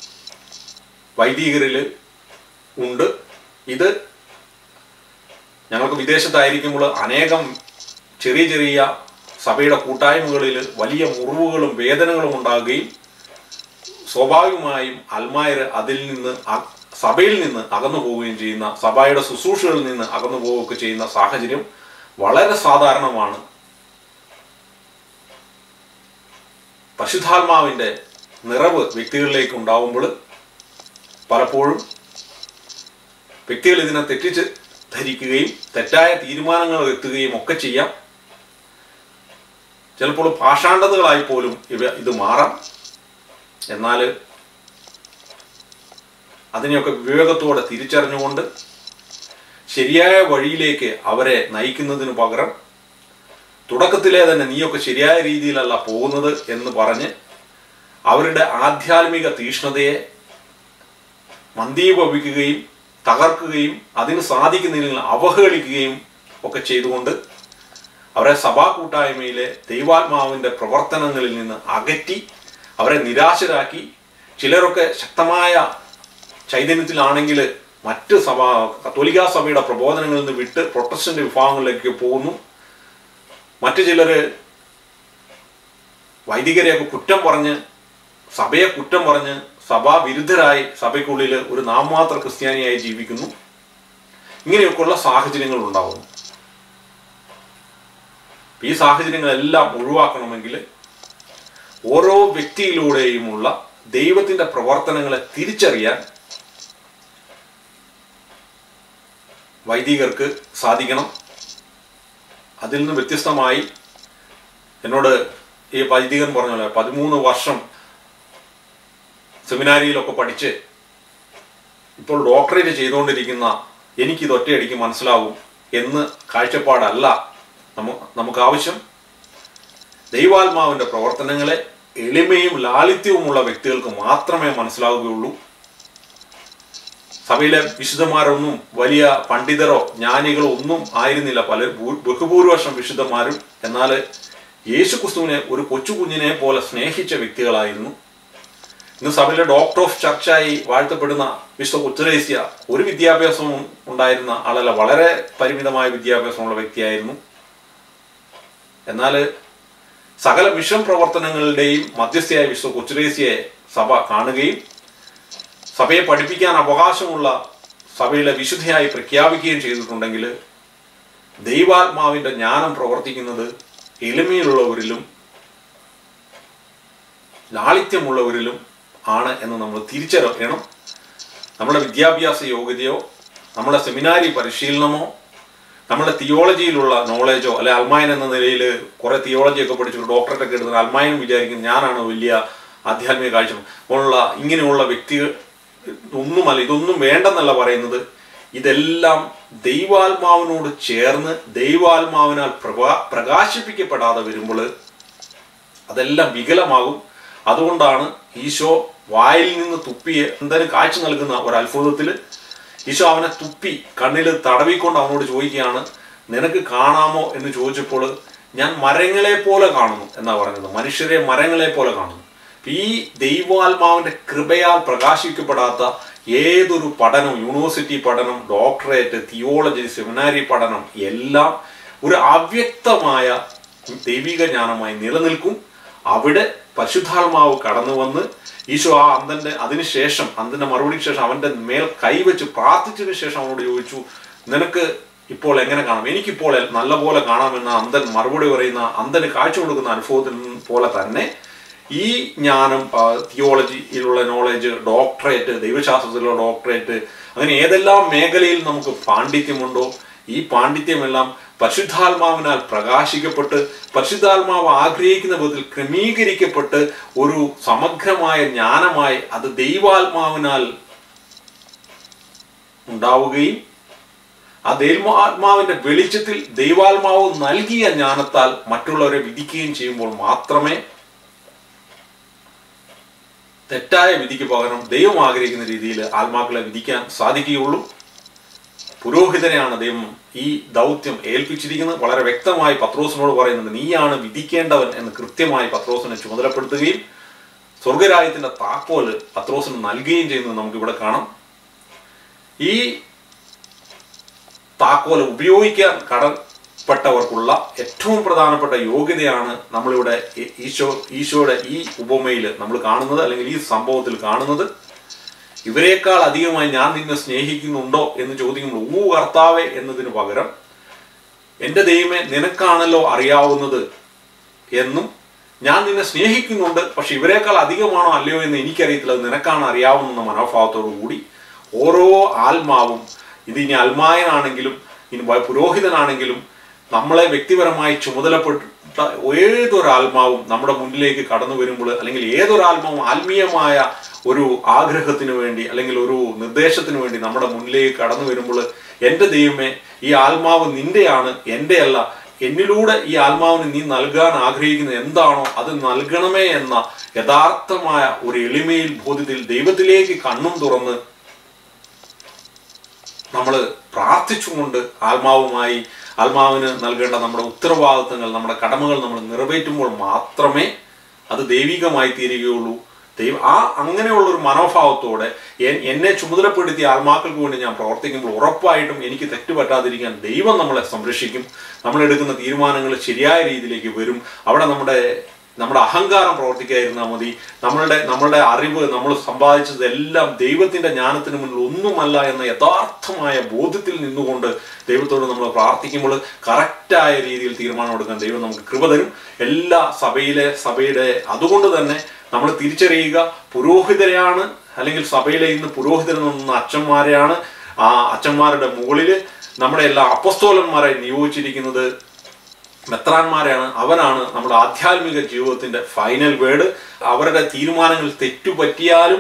വൈദികരിൽ ഉണ്ട് ഇത് ഞങ്ങൾക്ക് വിദേശത്തായിരിക്കുമ്പോൾ അനേകം ചെറിയ ചെറിയ സഭയുടെ കൂട്ടായ്മകളിൽ വലിയ മുറിവുകളും വേദനകളും ഉണ്ടാകുകയും സ്വാഭാവികമായും അൽമായർ അതിൽ നിന്ന് അ- സഭയിൽ നിന്ന് അകന്നു പോവുകയും ചെയ്യുന്ന സഭയുടെ ശുശ്രൂഷകളിൽ നിന്ന് അകന്നു പോവുകയൊക്കെ ചെയ്യുന്ന സാഹചര്യം വളരെ സാധാരണമാണ് പരിശുദ്ധാത്മാവിൻ്റെ നിറവ് വ്യക്തികളിലേക്ക് ഉണ്ടാവുമ്പോൾ പലപ്പോഴും വ്യക്തികൾ ഇതിനെ തെറ്റിച്ച് ധരിക്കുകയും തെറ്റായ തീരുമാനങ്ങൾ എത്തുകയും ഒക്കെ ചെയ്യാം ചിലപ്പോൾ പാഷാണ്ഡതകളായി പോലും ഇവ ഇത് മാറാം എന്നാൽ അതിനെയൊക്കെ വിവേകത്തോടെ തിരിച്ചറിഞ്ഞുകൊണ്ട് ശരിയായ വഴിയിലേക്ക് അവരെ നയിക്കുന്നതിന് പകരം തുടക്കത്തിലെ തന്നെ നീയൊക്കെ ശരിയായ രീതിയിലല്ല പോകുന്നത് എന്ന് പറഞ്ഞ് അവരുടെ ആധ്യാത്മിക തീഷ്ണതയെ മന്ദീഭവിക്കുകയും തകർക്കുകയും അതിന് സാധിക്കുന്നില്ലെങ്കിൽ അവഹേളിക്കുകയും ഒക്കെ ചെയ്തുകൊണ്ട് അവരെ സഭാ കൂട്ടായ്മയിലെ ദൈവാത്മാവിൻ്റെ പ്രവർത്തനങ്ങളിൽ നിന്ന് അകറ്റി അവരെ നിരാശരാക്കി ചിലരൊക്കെ ശക്തമായ ചൈതന്യത്തിലാണെങ്കിൽ മറ്റ് സഭ കത്തോലിക്കാ സഭയുടെ പ്രബോധനങ്ങളിൽ നിന്ന് വിട്ട് പ്രൊട്ടസ്റ്റന്റ് വിഭാഗങ്ങളിലേക്ക് പോകുന്നു മറ്റു ചിലര് വൈദികരെയൊക്കെ കുറ്റം പറഞ്ഞ് സഭയെ കുറ്റം പറഞ്ഞ് സഭാ വിരുദ്ധരായി സഭയ്ക്കുള്ളിൽ ഒരു നാമമാത്ര ക്രിസ്ത്യാനിയായി ജീവിക്കുന്നു ഇങ്ങനെയൊക്കെയുള്ള സാഹചര്യങ്ങൾ ഉണ്ടാകുന്നു ഈ സാഹചര്യങ്ങളെല്ലാം ഒഴിവാക്കണമെങ്കിൽ ഓരോ വ്യക്തിയിലൂടെയുമുള്ള ദൈവത്തിന്റെ പ്രവർത്തനങ്ങളെ തിരിച്ചറിയാൻ വൈദികർക്ക് സാധിക്കണം അതിൽ നിന്ന് വ്യത്യസ്തമായി എന്നോട് ഈ വൈദികൻ പറഞ്ഞല്ലോ പതിമൂന്ന് വർഷം സെമിനാരിയിലൊക്കെ പഠിച്ച് ഇപ്പോൾ ഡോക്ടറേറ്റ് ചെയ്തുകൊണ്ടിരിക്കുന്ന എനിക്കിത് ഒറ്റയടിക്ക് മനസ്സിലാവും എന്ന് കാഴ്ചപ്പാടല്ല നമ്മ നമുക്ക് ആവശ്യം ദൈവാത്മാവിന്റെ പ്രവർത്തനങ്ങളെ എളിമയും ലാളിത്യവുമുള്ള വ്യക്തികൾക്ക് മാത്രമേ മനസ്സിലാവുകയുള്ളൂ സഭയിലെ വിശുദ്ധന്മാരൊന്നും വലിയ പണ്ഡിതരോ ജ്ഞാനികളോ ഒന്നും ആയിരുന്നില്ല പല ഭൂ- ബഹുഭൂരിപക്ഷം വിശുദ്ധന്മാരും എന്നാൽ യേശു ക്രിസ്തുവിനെ ഒരു കൊച്ചു കുഞ്ഞിനെ പോലെ സ്നേഹിച്ച വ്യക്തികളായിരുന്നു ഇന്ന് സഭയിലെ ഡോക്ടർ ഓഫ് ചർച്ചായി വാഴ്ത്തപ്പെടുന്ന വിശുദ്ധ ഉത്തരേസ്യ ഒരു വിദ്യാഭ്യാസവും ഉണ്ടായിരുന്ന ആളല്ല വളരെ പരിമിതമായ വിദ്യാഭ്യാസമുള്ള വ്യക്തിയായിരുന്നു എന്നാൽ സകല മിഷൻ പ്രവർത്തനങ്ങളുടെയും മധ്യസ്ഥയായ വിശ്വ കൊച്ചുരേസ്യയെ സഭ കാണുകയും സഭയെ പഠിപ്പിക്കാൻ അവകാശമുള്ള സഭയിലെ വിശുദ്ധയായി പ്രഖ്യാപിക്കുകയും ചെയ്തിട്ടുണ്ടെങ്കിൽ ദൈവാത്മാവിന്റെ ജ്ഞാനം പ്രവർത്തിക്കുന്നത് എളിമയിലുള്ളവരിലും ലാളിത്യമുള്ളവരിലും ആണ് എന്ന് നമ്മൾ തിരിച്ചറിയണം നമ്മുടെ വിദ്യാഭ്യാസ യോഗ്യതയോ നമ്മുടെ സെമിനാരി പരിശീലനമോ നമ്മുടെ തിയോളജിയിലുള്ള നോളേജോ അല്ലെ അൽമായൻ എന്ന നിലയിൽ കുറെ തിയോളജി ഒക്കെ പഠിച്ചു ഡോക്ടറേറ്റ് ഒക്കെ എടുക്കുന്ന അൽമായൻ വിചാരിക്കും ഞാനാണ് വലിയ ആധ്യാത്മിക കാഴ്ച ഉള്ള ഇങ്ങനെയുള്ള വ്യക്തികൾ ഒന്നുമല്ല ഇതൊന്നും വേണ്ടെന്നല്ല പറയുന്നത് ഇതെല്ലാം ദൈവാത്മാവിനോട് ചേർന്ന് ദൈവാത്മാവിനാൽ പ്രകാ പ്രകാശിപ്പിക്കപ്പെടാതെ വരുമ്പോൾ അതെല്ലാം വികലമാകും അതുകൊണ്ടാണ് ഈശോ വായിൽ നിന്ന് തുപ്പി എന്തായാലും കാഴ്ച നൽകുന്ന ഒരു അത്ഭുതത്തിൽ ഈശോ അവനെ തുപ്പി കണ്ണിൽ തടവിക്കൊണ്ട് അവനോട് ചോദിക്കുകയാണ് നിനക്ക് കാണാമോ എന്ന് ചോദിച്ചപ്പോൾ ഞാൻ മരങ്ങളെ പോലെ കാണുന്നു എന്നാ പറഞ്ഞത് മനുഷ്യരെ മരങ്ങളെ പോലെ കാണുന്നു ഈ ദൈവാത്മാവിന്റെ കൃപയാൽ പ്രകാശിക്കപ്പെടാത്ത ഏതൊരു പഠനം യൂണിവേഴ്സിറ്റി പഠനം ഡോക്ടറേറ്റ് തിയോളജി സെമിനാരി പഠനം എല്ലാം ഒരു അവ്യക്തമായ ദൈവിക ജ്ഞാനമായി നിലനിൽക്കും അവിടെ പരിശുദ്ധാത്മാവ് കടന്നു വന്ന് ഈശോ ആ അന്തന്റെ അതിനുശേഷം അന്തന്റെ മറുപടിക്ക് ശേഷം അവന്റെ മേൽ കൈവച്ച് പ്രാർത്ഥിച്ചതിന് ശേഷം അവനോട് ചോദിച്ചു നിനക്ക് ഇപ്പോൾ എങ്ങനെ കാണാം എനിക്കിപ്പോൾ നല്ല പോലെ കാണാമെന്ന അന്തൻ മറുപടി പറയുന്ന അന്തന് കാഴ്ച കൊടുക്കുന്ന അനുഭവത്തിൽ പോലെ തന്നെ ഈ ജ്ഞാനം ആ, തിയോളജിയിലുള്ള നോളജ് ഡോക്ടറേറ്റ് ദൈവശാസ്ത്രത്തിലുള്ള ഡോക്ടറേറ്റ് അങ്ങനെ ഏതെല്ലാം മേഖലയിൽ നമുക്ക് പാണ്ഡിത്യമുണ്ടോ ഈ പാണ്ഡിത്യമെല്ലാം പരിശുദ്ധാത്മാവിനാൽ പ്രകാശിക്കപ്പെട്ട് പരിശുദ്ധാത്മാവ് ആഗ്രഹിക്കുന്ന വിധത്തിൽ ക്രമീകരിക്കപ്പെട്ട് ഒരു സമഗ്രമായ ജ്ഞാനമായി അത് ദൈവാത്മാവിനാൽ ഉണ്ടാവുകയും ആ ദൈവാത്മാവിന്റെ വെളിച്ചത്തിൽ ദൈവാത്മാവ് നൽകിയ ജ്ഞാനത്താൽ മറ്റുള്ളവരെ വിധിക്കുകയും ചെയ്യുമ്പോൾ മാത്രമേ തെറ്റായ വിധിക്ക് പകരം ദൈവം ആഗ്രഹിക്കുന്ന രീതിയിൽ ആത്മാക്കളെ വിധിക്കാൻ സാധിക്കുകയുള്ളൂ പുരോഹിതനെയാണ് ദൈവം ഈ ദൗത്യം ഏൽപ്പിച്ചിരിക്കുന്നത് വളരെ വ്യക്തമായി പത്രോസിനോട് പറയുന്നുണ്ട് നീയാണ് വിധിക്കേണ്ടവൻ എന്ന് കൃത്യമായി പത്രോസിനെ ചുമതലപ്പെടുത്തുകയും സ്വർഗരാജ്യത്തിന്റെ താക്കോല് പത്രോസിന് നൽകുകയും ചെയ്യുന്നത് നമുക്കിവിടെ കാണാം ഈ താക്കോല് ഉപയോഗിക്കാൻ കടപ്പെട്ടവർക്കുള്ള ഏറ്റവും പ്രധാനപ്പെട്ട യോഗ്യതയാണ് നമ്മളിവിടെ ഈ- ഈശോ ഈശോയുടെ ഈ ഉപമയിൽ നമ്മൾ കാണുന്നത് അല്ലെങ്കിൽ ഈ സംഭവത്തിൽ കാണുന്നത് ഇവരെക്കാൾ അധികമായി ഞാൻ നിന്നെ സ്നേഹിക്കുന്നുണ്ടോ എന്ന് ചോദിക്കുമ്പോൾ ഊ കർത്താവേ എന്നതിന് പകരം എൻ്റെ ദൈവമേ നിനക്കാണല്ലോ അറിയാവുന്നത് എന്നും ഞാൻ നിന്നെ സ്നേഹിക്കുന്നുണ്ട് പക്ഷെ ഇവരെക്കാൾ അധികമാണോ അല്ലയോ എന്ന് എനിക്കറിയത്തില്ല അത് നിനക്കാണ് അറിയാവുന്ന മനോഭാവത്തോടു കൂടി ഓരോ ആത്മാവും ഇത് ഇനി അൽമായനാണെങ്കിലും ഇനി വ- പുരോഹിതനാണെങ്കിലും നമ്മളെ വ്യക്തിപരമായി ചുമതലപ്പെട്ട ഏതൊരു ആത്മാവും നമ്മുടെ മുന്നിലേക്ക് കടന്നു വരുമ്പോൾ അല്ലെങ്കിൽ ഏതൊരു ആത്മാവും ആത്മീയമായ ഒരു ആഗ്രഹത്തിന് വേണ്ടി അല്ലെങ്കിൽ ഒരു നിർദ്ദേശത്തിന് വേണ്ടി നമ്മുടെ മുന്നിലേക്ക് കടന്നു വരുമ്പോൾ എൻ്റെ ദൈവമേ ഈ ആത്മാവ് നിന്റെയാണ് എൻ്റെ അല്ല എന്നിലൂടെ ഈ ആത്മാവിന് നീ നൽകാൻ ആഗ്രഹിക്കുന്നത് എന്താണോ അത് നൽകണമേ എന്ന യഥാർത്ഥമായ ഒരു എളിമയിൽ ബോധ്യത്തിൽ ദൈവത്തിലേക്ക് കണ്ണും തുറന്ന് നമ്മൾ പ്രാർത്ഥിച്ചുകൊണ്ട് ആത്മാവുമായി ആത്മാവിന് നൽകേണ്ട നമ്മുടെ ഉത്തരവാദിത്തങ്ങൾ നമ്മുടെ കടമകൾ നമ്മൾ നിറവേറ്റുമ്പോൾ മാത്രമേ അത് ദൈവികമായി തീരുകയുള്ളൂ ദൈവ ആ അങ്ങനെയുള്ള ഒരു മനോഭാവത്തോടെ എൻ- എന്നെ ചുമതലപ്പെടുത്തിയ ആത്മാക്കൾക്ക് വേണ്ടി ഞാൻ പ്രവർത്തിക്കുമ്പോൾ ഉറപ്പായിട്ടും എനിക്ക് തെറ്റുപറ്റാതിരിക്കാൻ ദൈവം നമ്മളെ സംരക്ഷിക്കും നമ്മൾ എടുക്കുന്ന തീരുമാനങ്ങൾ ശരിയായ രീതിയിലേക്ക് വരും അവിടെ നമ്മുടെ നമ്മുടെ അഹങ്കാരം പ്രവർത്തിക്കാതിരുന്നാൽ മതി നമ്മളുടെ നമ്മളുടെ അറിവ് നമ്മൾ സമ്പാദിച്ചതെല്ലാം ദൈവത്തിന്റെ ജ്ഞാനത്തിന് മുന്നിൽ ഒന്നുമല്ല എന്ന യഥാർത്ഥമായ ബോധ്യത്തിൽ നിന്നുകൊണ്ട് ദൈവത്തോട് നമ്മൾ പ്രാർത്ഥിക്കുമ്പോൾ കറക്റ്റായ രീതിയിൽ തീരുമാനമെടുക്കാൻ ദൈവം നമുക്ക് കൃപ തരും എല്ലാ സഭയിലെ സഭയുടെ അതുകൊണ്ട് തന്നെ നമ്മൾ തിരിച്ചറിയുക പുരോഹിതരെയാണ് അല്ലെങ്കിൽ സഭയിലെ ഇന്ന് പുരോഹിതരെന്ന് പറയുന്ന അച്ഛന്മാരെയാണ് ആ അച്ഛന്മാരുടെ മുകളിൽ നമ്മുടെ എല്ലാ അപ്പസ്തോലന്മാരെ നിയോഗിച്ചിരിക്കുന്നത് മെത്രാന്മാരാണ് അവരാണ് നമ്മുടെ ആധ്യാത്മിക ജീവിതത്തിന്റെ ഫൈനൽ വേർഡ് അവരുടെ തീരുമാനങ്ങൾ തെറ്റുപറ്റിയാലും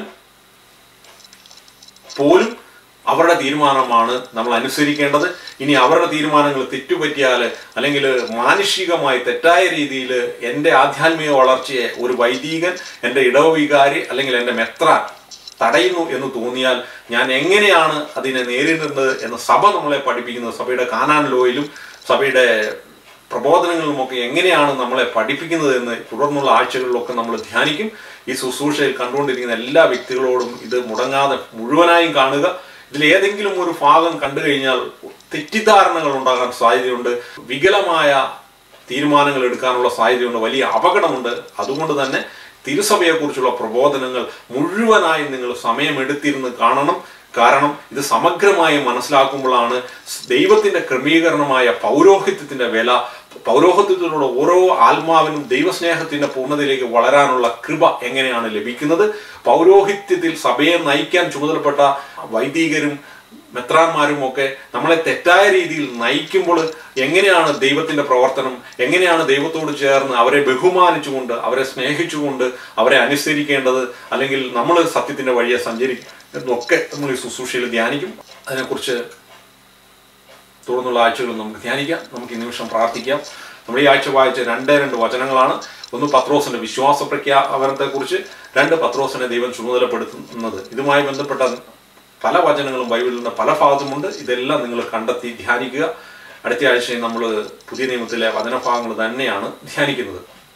പോലും അവരുടെ തീരുമാനമാണ് നമ്മൾ അനുസരിക്കേണ്ടത് ഇനി അവരുടെ തീരുമാനങ്ങൾ തെറ്റുപറ്റിയാൽ അല്ലെങ്കിൽ മാനുഷികമായി തെറ്റായ രീതിയിൽ എൻ്റെ ആധ്യാത്മിക വളർച്ചയെ ഒരു വൈദികൻ എൻ്റെ ഇടവവികാരി അല്ലെങ്കിൽ എൻ്റെ മെത്രാൻ തടയുന്നു എന്ന് തോന്നിയാൽ ഞാൻ എങ്ങനെയാണ് അതിനെ നേരിടുന്നത് എന്ന് സഭ നമ്മളെ പഠിപ്പിക്കുന്നത് സഭയുടെ കാനാൻ ലോയിലും സഭയുടെ പ്രബോധനങ്ങളിലുമൊക്കെ എങ്ങനെയാണ് നമ്മളെ പഠിപ്പിക്കുന്നത് എന്ന് തുടർന്നുള്ള ആഴ്ചകളിലൊക്കെ നമ്മൾ ധ്യാനിക്കും ഈ ശുശ്രൂഷയിൽ കണ്ടുകൊണ്ടിരിക്കുന്ന എല്ലാ വ്യക്തികളോടും ഇത് മുടങ്ങാതെ മുഴുവനായും കാണുക ഇതിൽ ഏതെങ്കിലും ഒരു ഭാഗം കണ്ടു കഴിഞ്ഞാൽ തെറ്റിദ്ധാരണകൾ ഉണ്ടാകാൻ സാധ്യതയുണ്ട് വികലമായ തീരുമാനങ്ങൾ എടുക്കാനുള്ള സാധ്യതയുണ്ട് വലിയ അപകടമുണ്ട് അതുകൊണ്ട് തന്നെ തിരുസഭയെക്കുറിച്ചുള്ള പ്രബോധനങ്ങൾ മുഴുവനായും നിങ്ങൾ സമയമെടുത്തിരുന്ന് കാണണം കാരണം ഇത് സമഗ്രമായി മനസ്സിലാക്കുമ്പോഴാണ് ദൈവത്തിന്റെ ക്രമീകരണമായ പൗരോഹിത്യത്തിന്റെ വില പൗരോഹിത്യത്തിലൂടെ ഓരോ ആത്മാവിനും ദൈവസ്നേഹത്തിന്റെ പൂർണ്ണതയിലേക്ക് വളരാനുള്ള കൃപ എങ്ങനെയാണ് ലഭിക്കുന്നത് പൗരോഹിത്യത്തിൽ സഭയെ നയിക്കാൻ ചുമതലപ്പെട്ട വൈദികരും മെത്രാന്മാരും ഒക്കെ നമ്മളെ തെറ്റായ രീതിയിൽ നയിക്കുമ്പോൾ എങ്ങനെയാണ് ദൈവത്തിന്റെ പ്രവർത്തനം എങ്ങനെയാണ് ദൈവത്തോട് ചേർന്ന് അവരെ ബഹുമാനിച്ചുകൊണ്ട് അവരെ സ്നേഹിച്ചുകൊണ്ട് അവരെ അനുസരിക്കേണ്ടത് അല്ലെങ്കിൽ നമ്മൾ സത്യത്തിന്റെ വഴിയെ സഞ്ചരിക്കും എന്നൊക്കെ നമ്മൾ ഈ ശുശ്രൂഷയിൽ ധ്യാനിക്കും അതിനെക്കുറിച്ച് തുടർന്നുള്ള ആഴ്ചകളിൽ നമുക്ക് ധ്യാനിക്കാം നമുക്ക് ഈ നിമിഷം പ്രാർത്ഥിക്കാം നമ്മൾ ഈ ആഴ്ച വായിച്ച രണ്ടേ രണ്ട് വചനങ്ങളാണ് ഒന്ന് പത്രോസിന്റെ വിശ്വാസ പ്രഖ്യാപനത്തെക്കുറിച്ച് രണ്ട് പത്രോസിനെ ദൈവം ചുമതലപ്പെടുത്തുന്നത് ഇതുമായി ബന്ധപ്പെട്ട പല വചനങ്ങളും ബൈബിളിൽ നിന്ന് പല ഭാഗത്തുമുണ്ട് ഇതെല്ലാം നിങ്ങൾ കണ്ടെത്തി ധ്യാനിക്കുക അടുത്ത ആഴ്ചയും നമ്മൾ പുതിയ നിയമത്തിലെ വചനഭാഗങ്ങൾ തന്നെയാണ് ധ്യാനിക്കുന്നത്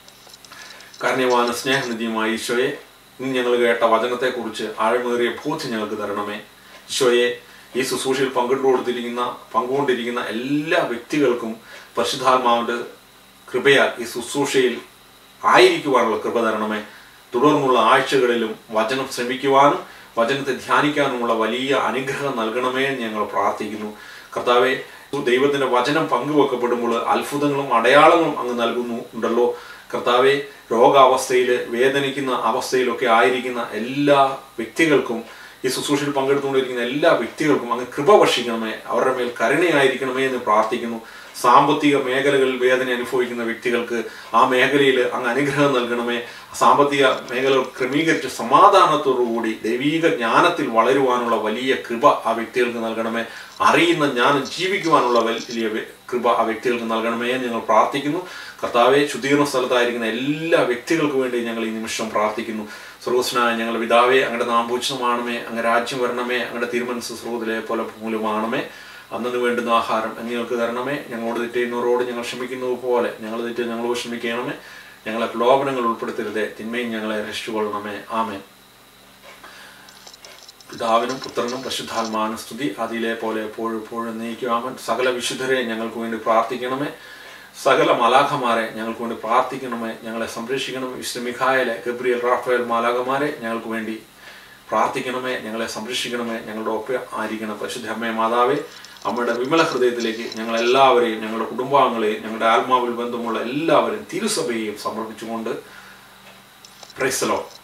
കാരണവാന സ്നേഹനിധിയുമായ ഈശോയെ ഇന്ന് ഞങ്ങൾ കേട്ട വചനത്തെക്കുറിച്ച് ആഴമേറിയ ബോധ്യം ഞങ്ങൾക്ക് തരണമേ ഈശോയെ ഈ ശുശ്രൂഷയിൽ പങ്കിട്ടുകൊടുത്തിരിക്കുന്ന പങ്കുകൊണ്ടിരിക്കുന്ന എല്ലാ വ്യക്തികൾക്കും പരിശുദ്ധാത്മാവിൻ്റെ കൃപയാൽ ഈ ശുശ്രൂഷയിൽ ആയിരിക്കുവാനുള്ള കൃപ തരണമേ തുടർന്നുള്ള ആഴ്ചകളിലും വചനം ശ്രമിക്കുവാനും വചനത്തെ ധ്യാനിക്കാനുമുള്ള വലിയ അനുഗ്രഹം നൽകണമേ എന്ന് ഞങ്ങൾ പ്രാർത്ഥിക്കുന്നു കർത്താവെ ദൈവത്തിന്റെ വചനം പങ്കുവെക്കപ്പെടുമ്പോൾ അത്ഭുതങ്ങളും അടയാളങ്ങളും അങ്ങ് നൽകുന്നു ഉണ്ടല്ലോ കർത്താവെ രോഗാവസ്ഥയിൽ വേദനിക്കുന്ന അവസ്ഥയിലൊക്കെ ആയിരിക്കുന്ന എല്ലാ വ്യക്തികൾക്കും ഈ ശുശ്രൂഷയിൽ പങ്കെടുത്തുകൊണ്ടിരിക്കുന്ന എല്ലാ വ്യക്തികൾക്കും അങ്ങ് കൃപ വർഷിക്കണമേ അവരുടെ മേൽ കരുണയായിരിക്കണമേ എന്ന് പ്രാർത്ഥിക്കുന്നു സാമ്പത്തിക മേഖലകളിൽ വേദന അനുഭവിക്കുന്ന വ്യക്തികൾക്ക് ആ മേഖലയിൽ അങ്ങ് അനുഗ്രഹം നൽകണമേ സാമ്പത്തിക മേഖലകൾ ക്രമീകരിച്ച് സമാധാനത്തോടുകൂടി ദൈവീക ജ്ഞാനത്തിൽ വളരുവാനുള്ള വലിയ കൃപ ആ വ്യക്തികൾക്ക് നൽകണമേ അറിയുന്ന ജ്ഞാനം ജീവിക്കുവാനുള്ള വലിയ വെ- കൃപ ആ വ്യക്തികൾക്ക് നൽകണമേ എന്ന് ഞങ്ങൾ പ്രാർത്ഥിക്കുന്നു കർത്താവെ ശുദ്ധീകരണ സ്ഥലത്തായിരിക്കുന്ന എല്ലാ വ്യക്തികൾക്ക് വേണ്ടി ഞങ്ങൾ ഈ നിമിഷം പ്രാർത്ഥിക്കുന്നു സർവസ്നായ ഞങ്ങളുടെ പിതാവേ അങ്ങയുടെ നാമ്പൂച്ചമാണമേ അങ്ങ് രാജ്യം വരണമേ അങ്ങയുടെ തിരുമനസ് സ്രോതിലെ പോലെ മൂലമാണമേ അന്നു വേണ്ടുന്ന ആഹാരം നിങ്ങൾക്ക് തരണമേ ഞങ്ങളോട് തെറ്റെയ്യുന്നവരോട് ഞങ്ങൾ ക്ഷമിക്കുന്നത് പോലെ ഞങ്ങൾ തെറ്റ് ഞങ്ങളോട് ക്ഷമിക്കണമേ ഞങ്ങളെ പ്രലോഭനങ്ങൾ ഉൾപ്പെടുത്തരുതേ തിന്മയും ഞങ്ങളെ രക്ഷിച്ചുകൊള്ളണമേ ആമേൻ പിതാവിനും പുത്രനും പരിശുദ്ധാത്മാവിനും സ്തുതി അതിലെ പോലെ എപ്പോഴും എപ്പോഴും നയിക്കുവാമൻ സകല വിശുദ്ധരെ ഞങ്ങൾക്ക് വേണ്ടി പ്രാർത്ഥിക്കണമേ സകല മലാഖമാരെ ഞങ്ങൾക്ക് വേണ്ടി പ്രാർത്ഥിക്കണമേ ഞങ്ങളെ സംരക്ഷിക്കണമേ വിശുദ്ധ മിഖായലെ ഗബ്രിയൽ റാഫേൽ മാലാഖമാരെ ഞങ്ങൾക്ക് വേണ്ടി പ്രാർത്ഥിക്കണമേ ഞങ്ങളെ സംരക്ഷിക്കണമേ ഞങ്ങളുടെ ഒപ്പം ആയിരിക്കണം പരിശുദ്ധ അമ്മേ മാതാവേ അമ്മയുടെ വിമല ഹൃദയത്തിലേക്ക് ഞങ്ങൾ എല്ലാവരെയും ഞങ്ങളുടെ കുടുംബാംഗങ്ങളെയും ഞങ്ങളുടെ ആത്മാവിൽ ബന്ധമുള്ള എല്ലാവരെയും തിരുസഭയെയും സമർപ്പിച്ചുകൊണ്ട് പ്രൈസലോ